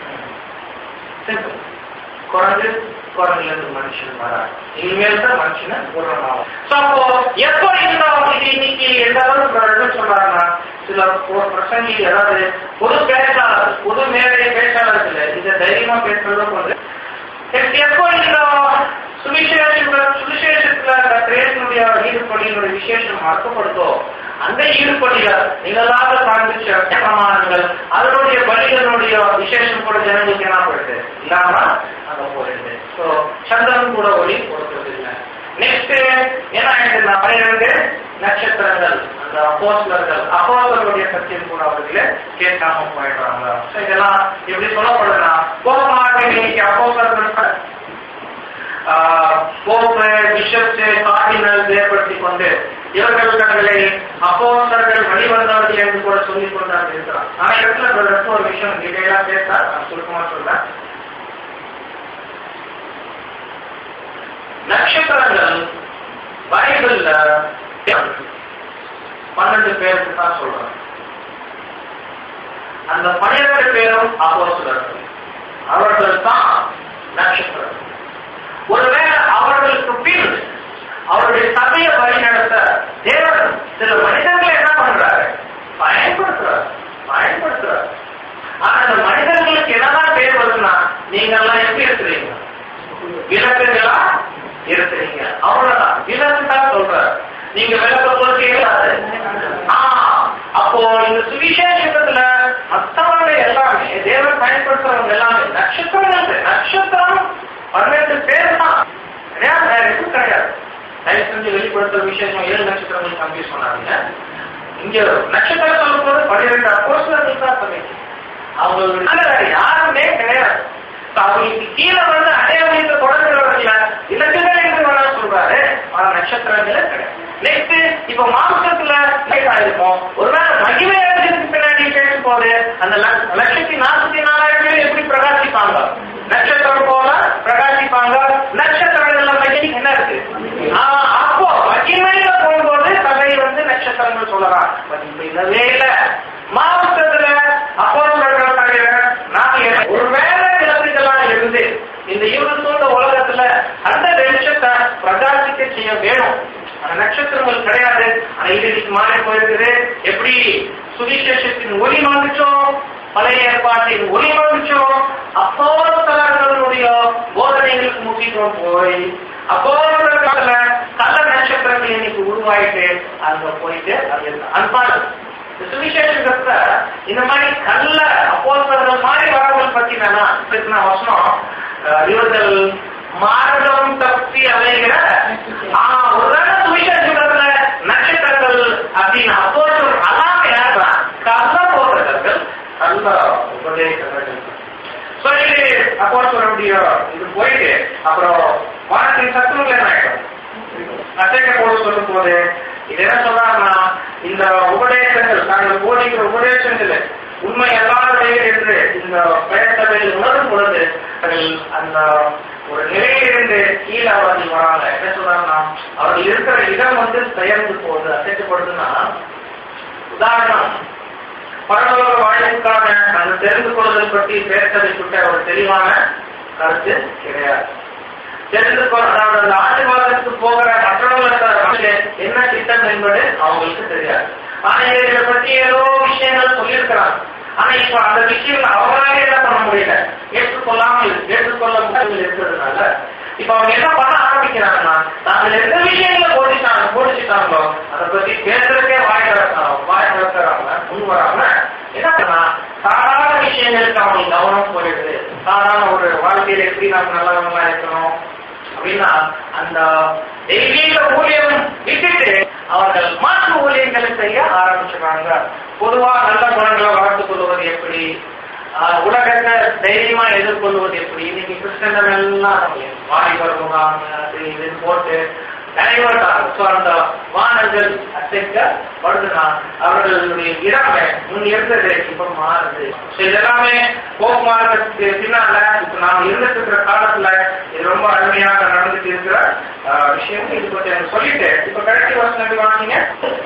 குரங்கு குரங்குல இருந்து மனுஷன் வராது இனிமேல் தான் மனுஷனை பூர்ணமாகும் அப்போ எப்போ இந்த இது இன்னைக்கு எந்த அளவுக்கு சொல்றாங்கன்னா சில பிரசங்கி அதாவது பொது பேச்சாளர் பொது மேடை பேச்சாளர்கள் இதை தைரியமா பேசுறதும் வந்து எப்போ இந்த சுவிசேஷத்துல சுவிசேஷத்துல அந்த கிரேசனுடைய ஈடுபடியினுடைய விசேஷம் மறக்கப்படுதோ அந்த ஈடுபடியில நிகழாக காண்பிச்ச பிரமாணங்கள் அதனுடைய பலிகளுடைய விசேஷம் கூட ஜனங்களுக்கு என்ன போயிடுது இல்லாம அங்க போயிடுது ஸோ சந்திரன் கூட ஒளி கொடுக்கறது இல்லை நெக்ஸ்ட் என்ன ஆயிடுதுன்னா பன்னிரெண்டு நட்சத்திரங்கள் அந்த அப்போஸ்லர்கள் அப்போஸ்லர்களுடைய சத்தியம் கூட அவர்களே கேட்காம போயிடுறாங்க So இதெல்லாம் எப்படி சொல்லப்படுதுன்னா போகமாக இன்னைக்கு அப்போஸ்லர்கள் போப்பு பிஷப்ஸ் கார்டினல்ஸ் ஏற்படுத்தி கொண்டு இவர்கள் தங்களை அப்போஸ்தலர்கள் வழிவந்தவர்கள் என்று கூட சொல்லிக் கொண்டார்கள் இருக்கிறார் ஆனா இடத்துல பிரதர்ஸ் ஒரு விஷயம் டீடைலா பேசார் நான் சுருக்கமா சொல்றேன் நட்சத்திரங்கள் பைபிள்ல பன்னெண்டு பேருக்கு தான் சொல்றாங்க அந்த பன்னிரண்டு பேரும் அப்போஸ்தலர்கள் அவர்கள் தான் நட்சத்திரங்கள் ஒருவேளை அவர்களுக்கு பின் அவருடைய சபையை வழிநடத்த தேவன் சில மனிதர்களை என்ன பண்றாரு பயன்படுத்துறாரு பயன்படுத்துறாரு ஆனா அந்த மனிதர்களுக்கு என்னதான் பேர் வருதுன்னா நீங்க எல்லாம் எப்படி இருக்கிறீங்க விளக்குகளா இருக்கிறீங்க அவ்வளவுதான் விளக்கு தான் சொல்றாரு நீங்க விளக்க கொடுத்தீங்களா ஆ அப்போ இந்த சுவிசேஷத்துல மற்றவங்க எல்லாமே தேவன் பயன்படுத்துறவங்க எல்லாமே நட்சத்திரங்கள் நட்சத்திரம் பன்னெண்டு பேர் தான் கிடையாது வேற எதுவும் கிடையாது தயவு செஞ்சு வெளிப்படுத்துற விசேஷம் ஏழு நட்சத்திரங்கள் கம்ப்ளீட் சொன்னாங்க இங்க நட்சத்திரம் சொல்லும் போது பன்னிரெண்டு அப்போஸ்தலர்கள் தான் சொன்னீங்க அவங்களுடைய வேற யாருமே கிடையாது So, அவங்களுக்கு கீழே வந்து அடையாளத்தை தொடங்குறவர்கள இலக்குகள் என்று வேணா சொல்றாரு ஆனா நட்சத்திரங்களே கிடையாது நெக்ஸ்ட் இப்ப மாம்சத்துல லேட் ஆயிருக்கும் ஒருவேளை மகிமை அடைஞ்சதுக்கு பின்னாடி பேசும் போது அந்த லட்ச- லட்சத்தி நாற்பத்தி நாலாயிரம் பேர் எப்படி பிரகாசிப்பாங்க நட்சத்திரம் போல பிரகாசிப்பாங்க நட்சத்திரங்கள்ல மகிமை என்ன இருக்கு ஆஹ் அப்போ மகிமையில போகும்போது சபை வந்து நட்சத்திரங்கள் சொல்லலாம் பட் இப்ப இல்லவே இல்ல மாவட்டத்துல அப்போ தவிர நாங்க ஒருவேளை விளக்குகளாக இருந்து இந்த இருள் சூழ்ந்த உலகத்துல அந்த வெளிச்சத்தை பிரகாசிக்க செய்ய வேணும் அந்த நட்சத்திரங்கள் கிடையாது ஆனா இது இன்னைக்கு மாறி போயிருக்குது எப்படி சுவிசேஷத்தின் ஒளி வந்துச்சோ பழைய ஏற்பாட்டின் ஒளி வந்துச்சோ அப்போஸ்தலர்களுடைய போதனைகளுக்கு முக்கியத்துவம் போய் அப்போஸ்தலர்கள கள்ள நட்சத்திரங்கள் இன்னைக்கு உருவாயிட்டு அங்க போயிட்டு அது அன்பான இந்த சுவிசேஷத்துல இந்த மாதிரி கள்ள அப்போஸ்தலர்கள் மாதிரி வரவங்களை பத்தி நான் பேசின வசனம் அஹ், இவர்கள் மார்க்கம் தப்பி அமைகிற ஆஹ் ஒரு சுவிசேஷத்துல நட்சத்திரங்கள் அப்படின்னு அப்போஸ்தலர் அல்லாம யாருன்னா கள்ள போதகர்கள் கள்ள உபதேசகர்கள் So, இது அப்போஸ்தலருடைய இது போயிட்டு அப்புறம் வானத்தின் சத்துவங்கள் என்ன ஆயிடும் அசைக்க போட சொல்லும் போது இது என்ன சொல்றாருன்னா இந்த உபதேசங்கள் நாங்கள் போதிக்கிற உபதேசங்கள் உண்மை எல்லாருடைய என்று இந்த பெயர்த்தவையில் உணரும் பொழுது அவர்கள் அந்த ஒரு நிலையிலிருந்து கீழே அவர்கள் வராங்க என்ன சொல்றாங்கன்னா அவர்கள் இருக்கிற இடம் வந்து பெயர்ந்து போகுது அசைக்கப்படுதுன்னா உதாரணம் பரலோக வாழ்வுக்கான அந்த தெரிந்து கொள்ளுதல் பற்றி பேசுவதை சுட்ட ஒரு தெளிவான கருத்து கிடையாது தெரிந்து கொள்ள அதாவது அந்த ஆசீர்வாதத்துக்கு போகிற மற்றவர்களுக்கு என்ன திட்டம் என்பது அவங்களுக்கு தெரியாது ஆனா இதை பற்றி ஏதோ விஷயங்கள் சொல்லியிருக்கிறாங்க ஆனா இப்ப அந்த விஷயங்கள் அவங்களால என்ன பண்ண முடியல ஏற்றுக்கொள்ளாமல் ஏற்றுக்கொள்ள முடியாமல் இருக்கிறதுனால இப்ப அவங்க என்ன பண்ண ஆரம்பிக்கிறாங்கன்னா தாங்கள் எந்த விஷயங்களை போதிச்சாங்க போதிச்சுட்டாங்களோ அதை பத்தி பேசுறதுக்கே வாய் திறக்கிறாங்க வாய் திறக்கிறாங்க முன் வராம என்ன பண்ணா சாதாரண விஷயங்களுக்கு அவங்க கவனம் போயிடுது சாதாரண ஒரு வாழ்க்கையில எப்படி நாம நல்லவங்களா இருக்கணும் அப்படின்னா அந்த தெய்வீக ஊழியம் விட்டுட்டு அவர்கள் மாற்று ஊழியங்களை செய்ய ஆரம்பிச்சுறாங்க பொதுவா நல்ல குணங்களை வளர்த்துக் கொள்வது எப்படி ஆஹ் உலகத்தை தைரியமா எதிர்கொள்வது எப்படி இன்னைக்கு கிறிஸ்தவர்கள் எல்லாம் வாலிபர் முகாம் அது இதுன்னு போட்டு டைவர்ட் ஆகும் ஸோ அந்த வானங்கள் அசைக்க படுதுனா அவர்களுடைய இடமே முன் இருந்தது இப்ப மாறுது ஸோ இதெல்லாமே போக்குமாறதுக்கு பின்னால இப்ப நாம் இருந்துட்டு இருக்கிற காலத்துல இது ரொம்ப அருமையாக நடந்துட்டு இருக்கிற ஆஹ், விஷயம் இது பத்தி எனக்கு சொல்லிட்டு இப்ப கடைசி வருஷம் வாங்கிங்க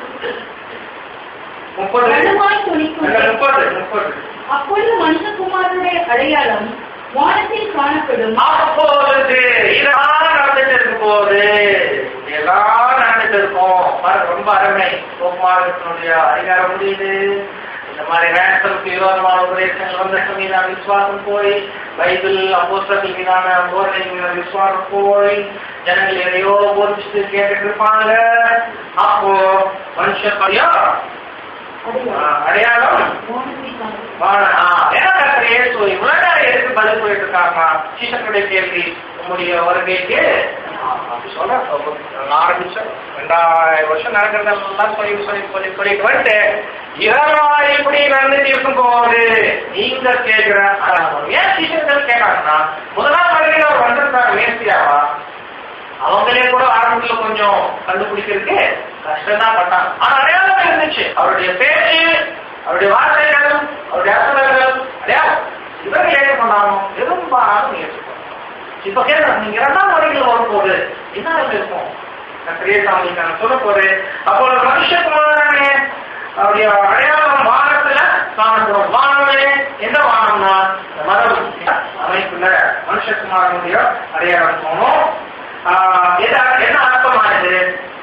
முப்பது வலுவாய் துணிக்கும் இல்ல, முப்பது முப்பது அப்பொழுது மனுஷகுமாரனுடைய அடையாளம் வானத்தில் காணப்படும் அப்பொழுது இதெல்லாம் நடந்துட்டு இருக்கும் போது எல்லாம் நடந்துட்டு இருக்கும் பாருங்க, ரொம்ப அருமை சோமாரத்தினுடைய அதிகாரம் முடியுது இந்த மாதிரி ரேன்சலுக்கு விரோதமான உபதேசங்கள் வந்த மீதான விசுவாசம் போய் பைபிள் அப்போஸ்தலர்கள் மீதான போதனை மீதான விசுவாசம் போய் ஜனங்கள் எதையோ போதிச்சுட்டு கேட்டுட்டு இருப்பாங்க அப்போ மனுஷப்படியா அடையாளம் அடையாளம் வானத்தில் காணப்படும் வாழ- ஆ, ஏன்னா கர்த்தர் இயேசு இவ்வளவு நேரம் எதுக்கு பதில் போயிட்டு இருக்காங்க சீசனுடைய கேள்வி உங்களுடைய வருகைக்கு அப்படி சொல்ல ஆரம்பிச்சோம் ரெண்டாயிரம் வருஷம் நடக்கிறதெல்லாம் சொல்லி சொல்லி சொல்லி சொல்லிட்டு வந்துட்டு இதெல்லாம் இப்படி நடந்துட்டு இருக்கும் போது நீங்க கேட்கிற ஆஹ், ஏன் சிஷர்கள் கேட்கறாங்கன்னா முதலாம் வருகையில் அவர் வந்திருக்காரு மேஸ்தியாவா அவங்களே கூட ஆரம்பத்துல கொஞ்சம் கண்டுபிடிக்கிறதுக்கு கஷ்டம் தான் பட்டாங்க ஆனா அடையாளம் இருந்துச்சு அவருடைய பேச்சு அவருடைய வார்த்தைகள் அவருடைய அசலங்கள் அடையாளம் இவர்கள் ஏற்க பண்ணாலும் எதுவும் பாராமல் ஏற்றுக்கணும் இப்ப கேட்க நீங்க இரண்டாம் வரையில் வரும்போது என்ன இருக்கும் பெரியசாமி நான் சொல்ல போது அப்போ மனுஷகுமாரனே அவருடைய அடையாளம் வானத்துல காணப்படும் வானமே எந்த வானம்னா இந்த மரம் அமைப்புல மனுஷகுமாரனுடைய அடையாளம் போனோம் ஆஹ் என்ன என்ன அர்த்தமானது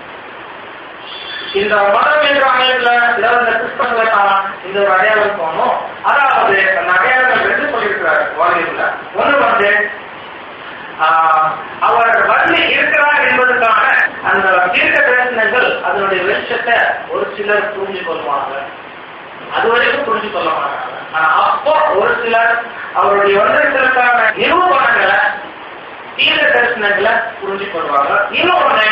இந்த மதம் என்ற அமைப்புல இதாவது இந்த கிறிஸ்தவங்களை தான் இந்த ஒரு அடையாளம் போனோம் அதாவது அந்த அடையாளங்கள் ரெண்டு சொல்லியிருக்கிறார் வாலியம்ல ஒண்ணு வந்து ஆஹ், அவர் வந்து இருக்கிறார் என்பதற்கான அந்த தீர்க்க தரிசனங்கள் அதனுடைய வெளிச்சத்தை ஒரு சிலர் புரிஞ்சு கொள்வாங்க அது வரைக்கும் புரிஞ்சு கொள்ள மாட்டாங்க ஆனா அப்போ ஒரு சிலர் அவருடைய வந்திருக்கிறதுக்கான நிரூபணங்களை தீர்க்க தரிசனங்களை புரிஞ்சு கொள்வாங்க இன்னொன்னு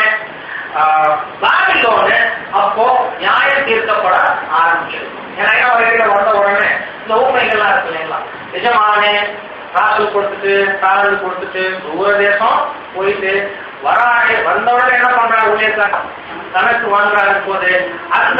பாபிலோனு அப்போ நியாயம் தீர்க்கப்பட ஆரம்பிச்சது ஏன்னா வரைக்கும் வந்த உடனே இந்த ஊமைகள்லாம் இருக்கு இல்லைங்களா நிஜமானே காசல் கொடுத்துட்டு காதல் கொடுத்துட்டு தூர தேசம் போயிட்டு வராடு வந்த உடனே என்ன பண்றாங்க ஊழியர்கள் தனக்கு வாங்குறாங்க போது அந்த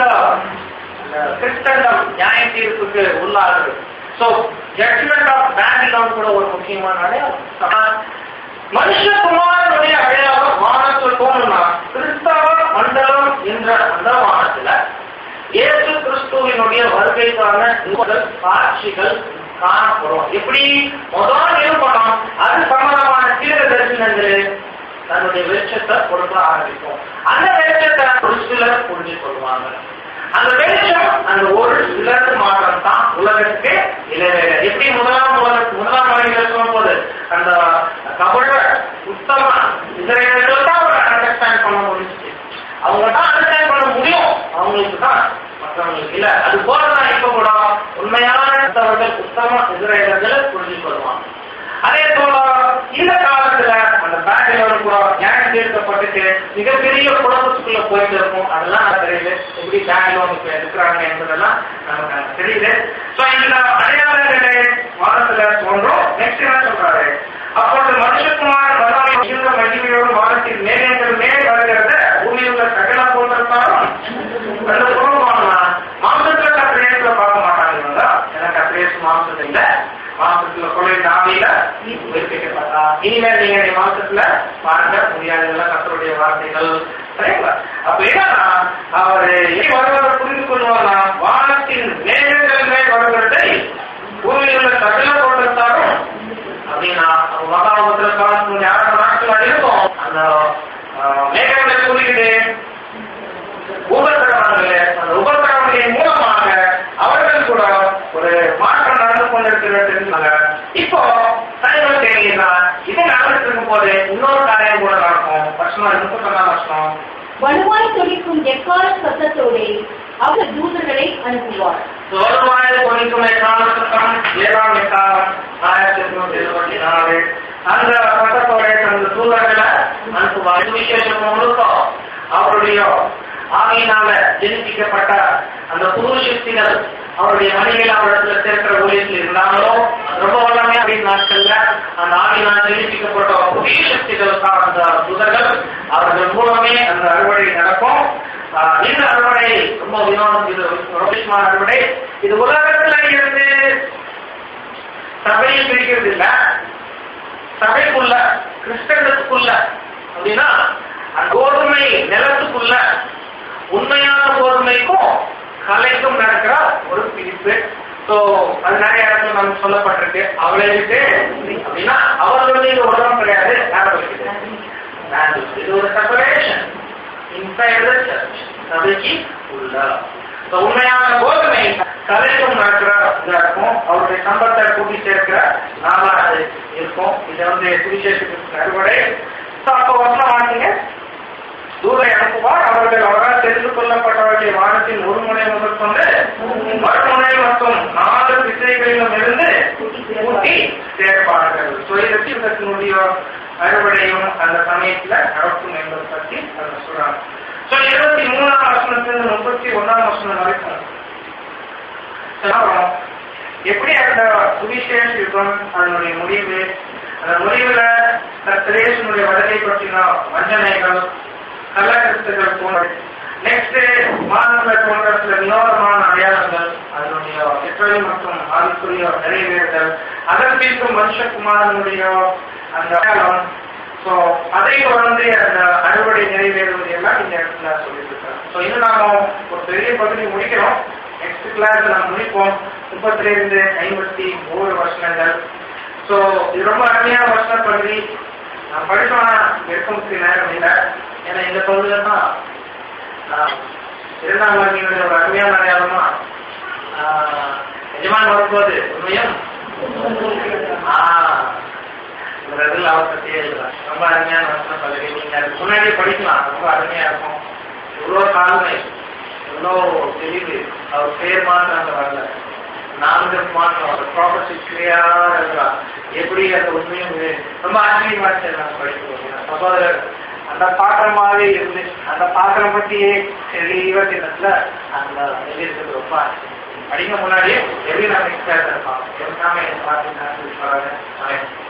கிறிஸ்தண்டம் நியாய தீர்ப்புக்கு உள்ளாகுது ஸோ ஜட்மெண்ட் ஆஃப் பேபிலோன் கூட ஒரு முக்கியமான அடையாளம் மனுஷகுமாரனுடைய அடையாளம் வானத்தில் போகணும்னா கிறிஸ்தவ மண்டலம் என்ற அந்த வானத்துல இயேசு கிறிஸ்துவினுடைய வருகைக்கான முதல் காட்சிகள் காணப்படும் எப்படி முதல் நிரூபணம் அது சம்பந்தமான தீவிர தரிசனங்கள் தன்னுடைய வெளிச்சத்தை கொடுக்க ஆரம்பிக்கும் அந்த வெளிச்சத்தை ஒரு சிலர் புரிஞ்சு கொள்வாங்க அந்த வெளிச்சம் அந்த ஒரு சிலர் மாற்றம் தான் உலகத்துக்கு இளைவேல எப்படி முதலாம் உலக முதலாம் வரையில் சொல்லும் போது அந்த கபட உத்தம இஸ்ரேலர்கள் தான் அவர் அண்டர்ஸ்டாண்ட் பண்ண முடிஞ்சுச்சு அவங்க தான் அண்டர்ஸ்டாண்ட் பண்ண முடியும் அவங்களுக்கு தான் மற்றவங்களுக்கு இல்ல அது போலதான் இப்ப கூட உண்மையான கிறிஸ்தவர்கள் உத்தம இஸ்ரேலர்களை புரிஞ்சு கொள்வாங்க அதே போல இந்த காலத்துல அந்த பேங்கிலோட கூட நியாயம் தீர்க்கப்பட்டுட்டு மிகப்பெரிய குழப்பத்துக்குள்ள போயிட்டு இருக்கும் அதெல்லாம் எனக்கு தெரியல எப்படி பேங்கிலோன் இப்ப இருக்கிறாங்க என்பதெல்லாம் நமக்கு எனக்கு தெரியல சோ இந்த அடையாளங்களை வாரத்துல தோன்றும் நெக்ஸ்ட் என்ன சொல்றாரு அப்பொழுது மனுஷகுமார் வராமை மிகுந்த மகிமையோடு வாரத்தின் மேகங்கள் மேல் வருகிறத பூமியில் உள்ள சகல போட்டிருந்தாலும் அந்த குடும்பமானா மாம்சத்துல கத்திரேசுல பார்க்க மாட்டாங்க இவங்க ஏன்னா கத்திரேசு மாம்சம் இல்ல மாம்சத்துல கொலை தாவியில வெறுக்கப்பட்டா இனிமேல் நீங்க இந்த மாம்சத்துல பார்க்க முடியாததெல்லாம் கத்தருடைய வார்த்தைகள் சரிங்களா அப்ப என்னன்னா அவர் ஏன் வருவதை புரிந்து கொள்வார்னா வானத்தின் மேகங்கள் மேல் வருகிறதை பூமியில் உள்ள சகல போட்டிருந்தாலும் அப்படின்னா மகாபுத்திர காலத்துடைய ஆறு நாட்கள் இருக்கும் அந்த ஆஹ், மேகங்களை கூறிக்கிட்டு உபத்திரவங்களே அந்த உபத்திரவங்களின் மூலமாக அவர்கள் கூட ஒரு மாற்றம் நடந்து கொண்டிருக்கிறாங்க இப்போ தலைவர் கேட்டீங்கன்னா இது நடந்துட்டு இருக்கும் போது இன்னொரு காரியம் கூட நடக்கும் வருஷம் முப்பத்தொன்னாம் வருஷம் வலுவாய் துடிக்கும் எக்கால சத்தத்தோடே அவர் தூதர்களை அனுப்புவார் சோழவாயில் கொண்டிருக்கும் காலத்துக்கம் ஏழாம் எட்டாம் ஆயிரத்தி எட்நூத்தி எழுபத்தி நாலு அந்த சட்டத்தோட தனது தூதர்களை அனுப்புவார் விசேஷம் முழுக்கம் அவருடைய ஆவியினால ஜெனிப்பிக்கப்பட்ட அந்த புது சக்திகள் அவருடைய மணிகள் அவரிடத்துல சேர்க்கிற ஊழியத்தில் இருந்தாங்களோ அது ரொம்ப வல்லமே அப்படின்னு நாட்கள்ல அந்த ஆவியினால் ஜெனிப்பிக்கப்பட்ட புதிய சக்திகள் தான் அந்த தூதர்கள் அவர்கள் மூலமே அந்த அறுவடை நடக்கும் ஆஹ் இந்த அறுவடை ரொம்ப வினோதம் இது ரொம்ப விசேஷமான அறுவடை இது உலகத்துல இருந்து சபையில் பிரிக்கிறது இல்ல சபைக்குள்ள கிறிஸ்தவத்துக்குள்ள அப்படின்னா அந்த கோதுமை நிலத்துக்குள்ள உண்மையான கோதுமைக்கும் கலைக்கும் நடக்கிற ஒரு பிரிப்பு ஸோ அது நிறைய இடத்துல நமக்கு சொல்லப்பட்டிருக்கு அவளை விட்டு அப்படின்னா அவர்களுடைய இது உலகம் கிடையாது யாரை வைக்குது Vandals. இது ஒரு செப்பரேஷன் இன்சைட் த சர்ச் சபைக்கு உள்ள So, உண்மையான கோதுமை கலைக்கும் நடக்கிற இதா இருக்கும் அவருடைய சம்பத்தை கூட்டி சேர்க்கிற நாளா அது இருக்கும் இது வந்து சுவிசேஷத்துக்கு அறுவடை So, அப்போ வசனம் வாங்கிங்க தூரை அனுப்புவார் அவர்கள் அவரால் தெரிந்து கொள்ளப்பட்டவர்களை வானத்தின் ஒரு முனை முதல் கொண்டு மறுமுனை மற்றும் நாலு திசைகளிலும் இருந்து கூட்டி சேர்ப்பார்கள் ஸோ இதற்கு இதனுடைய அறுவடையும் அந்த சமயத்துல நடக்கும் என்பதை பத்தி அவங்க சொல்றாங்க ஸோ இருபத்தி மூணாம் வசனத்துல முப்பத்தி ஒன்னாம் வசனம் வரைக்கும் அப்புறம் எப்படி அந்த சுவிசேஷ யுகம் அதனுடைய முடிவு அந்த முடிவுல திரேசனுடைய வடகை பற்றின வஞ்சனைகள் கள்ளக்கருத்துகள் போன்ற நெக்ஸ்ட் மாதங்களை போன்ற சில வினோதமான அடையாளங்கள் அதனுடைய எத்தனை மற்றும் ஆவிக்குரிய நிறைவேறுதல் அதன் பின்பு மனுஷகுமாரனுடைய அந்த அடையாளம் ஸோ அதை தொடர்ந்து அந்த அறுவடை நிறைவேறுவது எல்லாம் இந்த இடத்துல சொல்லிட்டு இருக்காங்க ஸோ இன்னும் நாம ஒரு பெரிய பகுதி முடிக்கிறோம் நெக்ஸ்ட் கிளாஸ் நம்ம முடிப்போம் முப்பத்தி ரெண்டு ஐம்பத்தி மூணு வருஷங்கள் ஸோ இது ரொம்ப அருமையான வருஷ பகுதி நான் படிச்சோம்னா எடுக்க நேரம் இல்லை ஏன்னா இந்த பகுதியில தான் ஆஹ், இரண்டாம் வகையினுடைய ஒரு அருமையான அடையாளமா ஆஹ், எஜமான் வரும்போது உண்மையும் ஆஹ், இந்த இதில் அவர் பற்றியே எழுதலாம் ரொம்ப அருமையான வசன பகுதி நீங்க அதுக்கு முன்னாடியே படிக்கலாம் ரொம்ப அருமையா இருக்கும் இவ்வளோ தாழ்மை இவ்வளோ தெளிவு அவர் பேர் மாற்றம் அங்க வரல நான்கு மாற்றம் அவர் ப்ராப்பர்ட்டி கிளியரா இருக்கா எப்படி அந்த உண்மையும் இது ரொம்ப ஆச்சரியமா இருந்துச்சு நாங்கள் படிக்கிறோம் சகோதரர் அந்த பாத்திரம் மாதிரி இருந்து அந்த பாத்திரம் பற்றியே தெளிவா சின்னத்துல அந்த எழுதிஇருக்கிறது ரொம்ப ஆச்சரியம் படிக்க முன்னாடியே எப்படி நம்ம எக்ஸ்பேர்ட் இருப்பாங்க எல்லாமே பார்த்தீங்கன்னா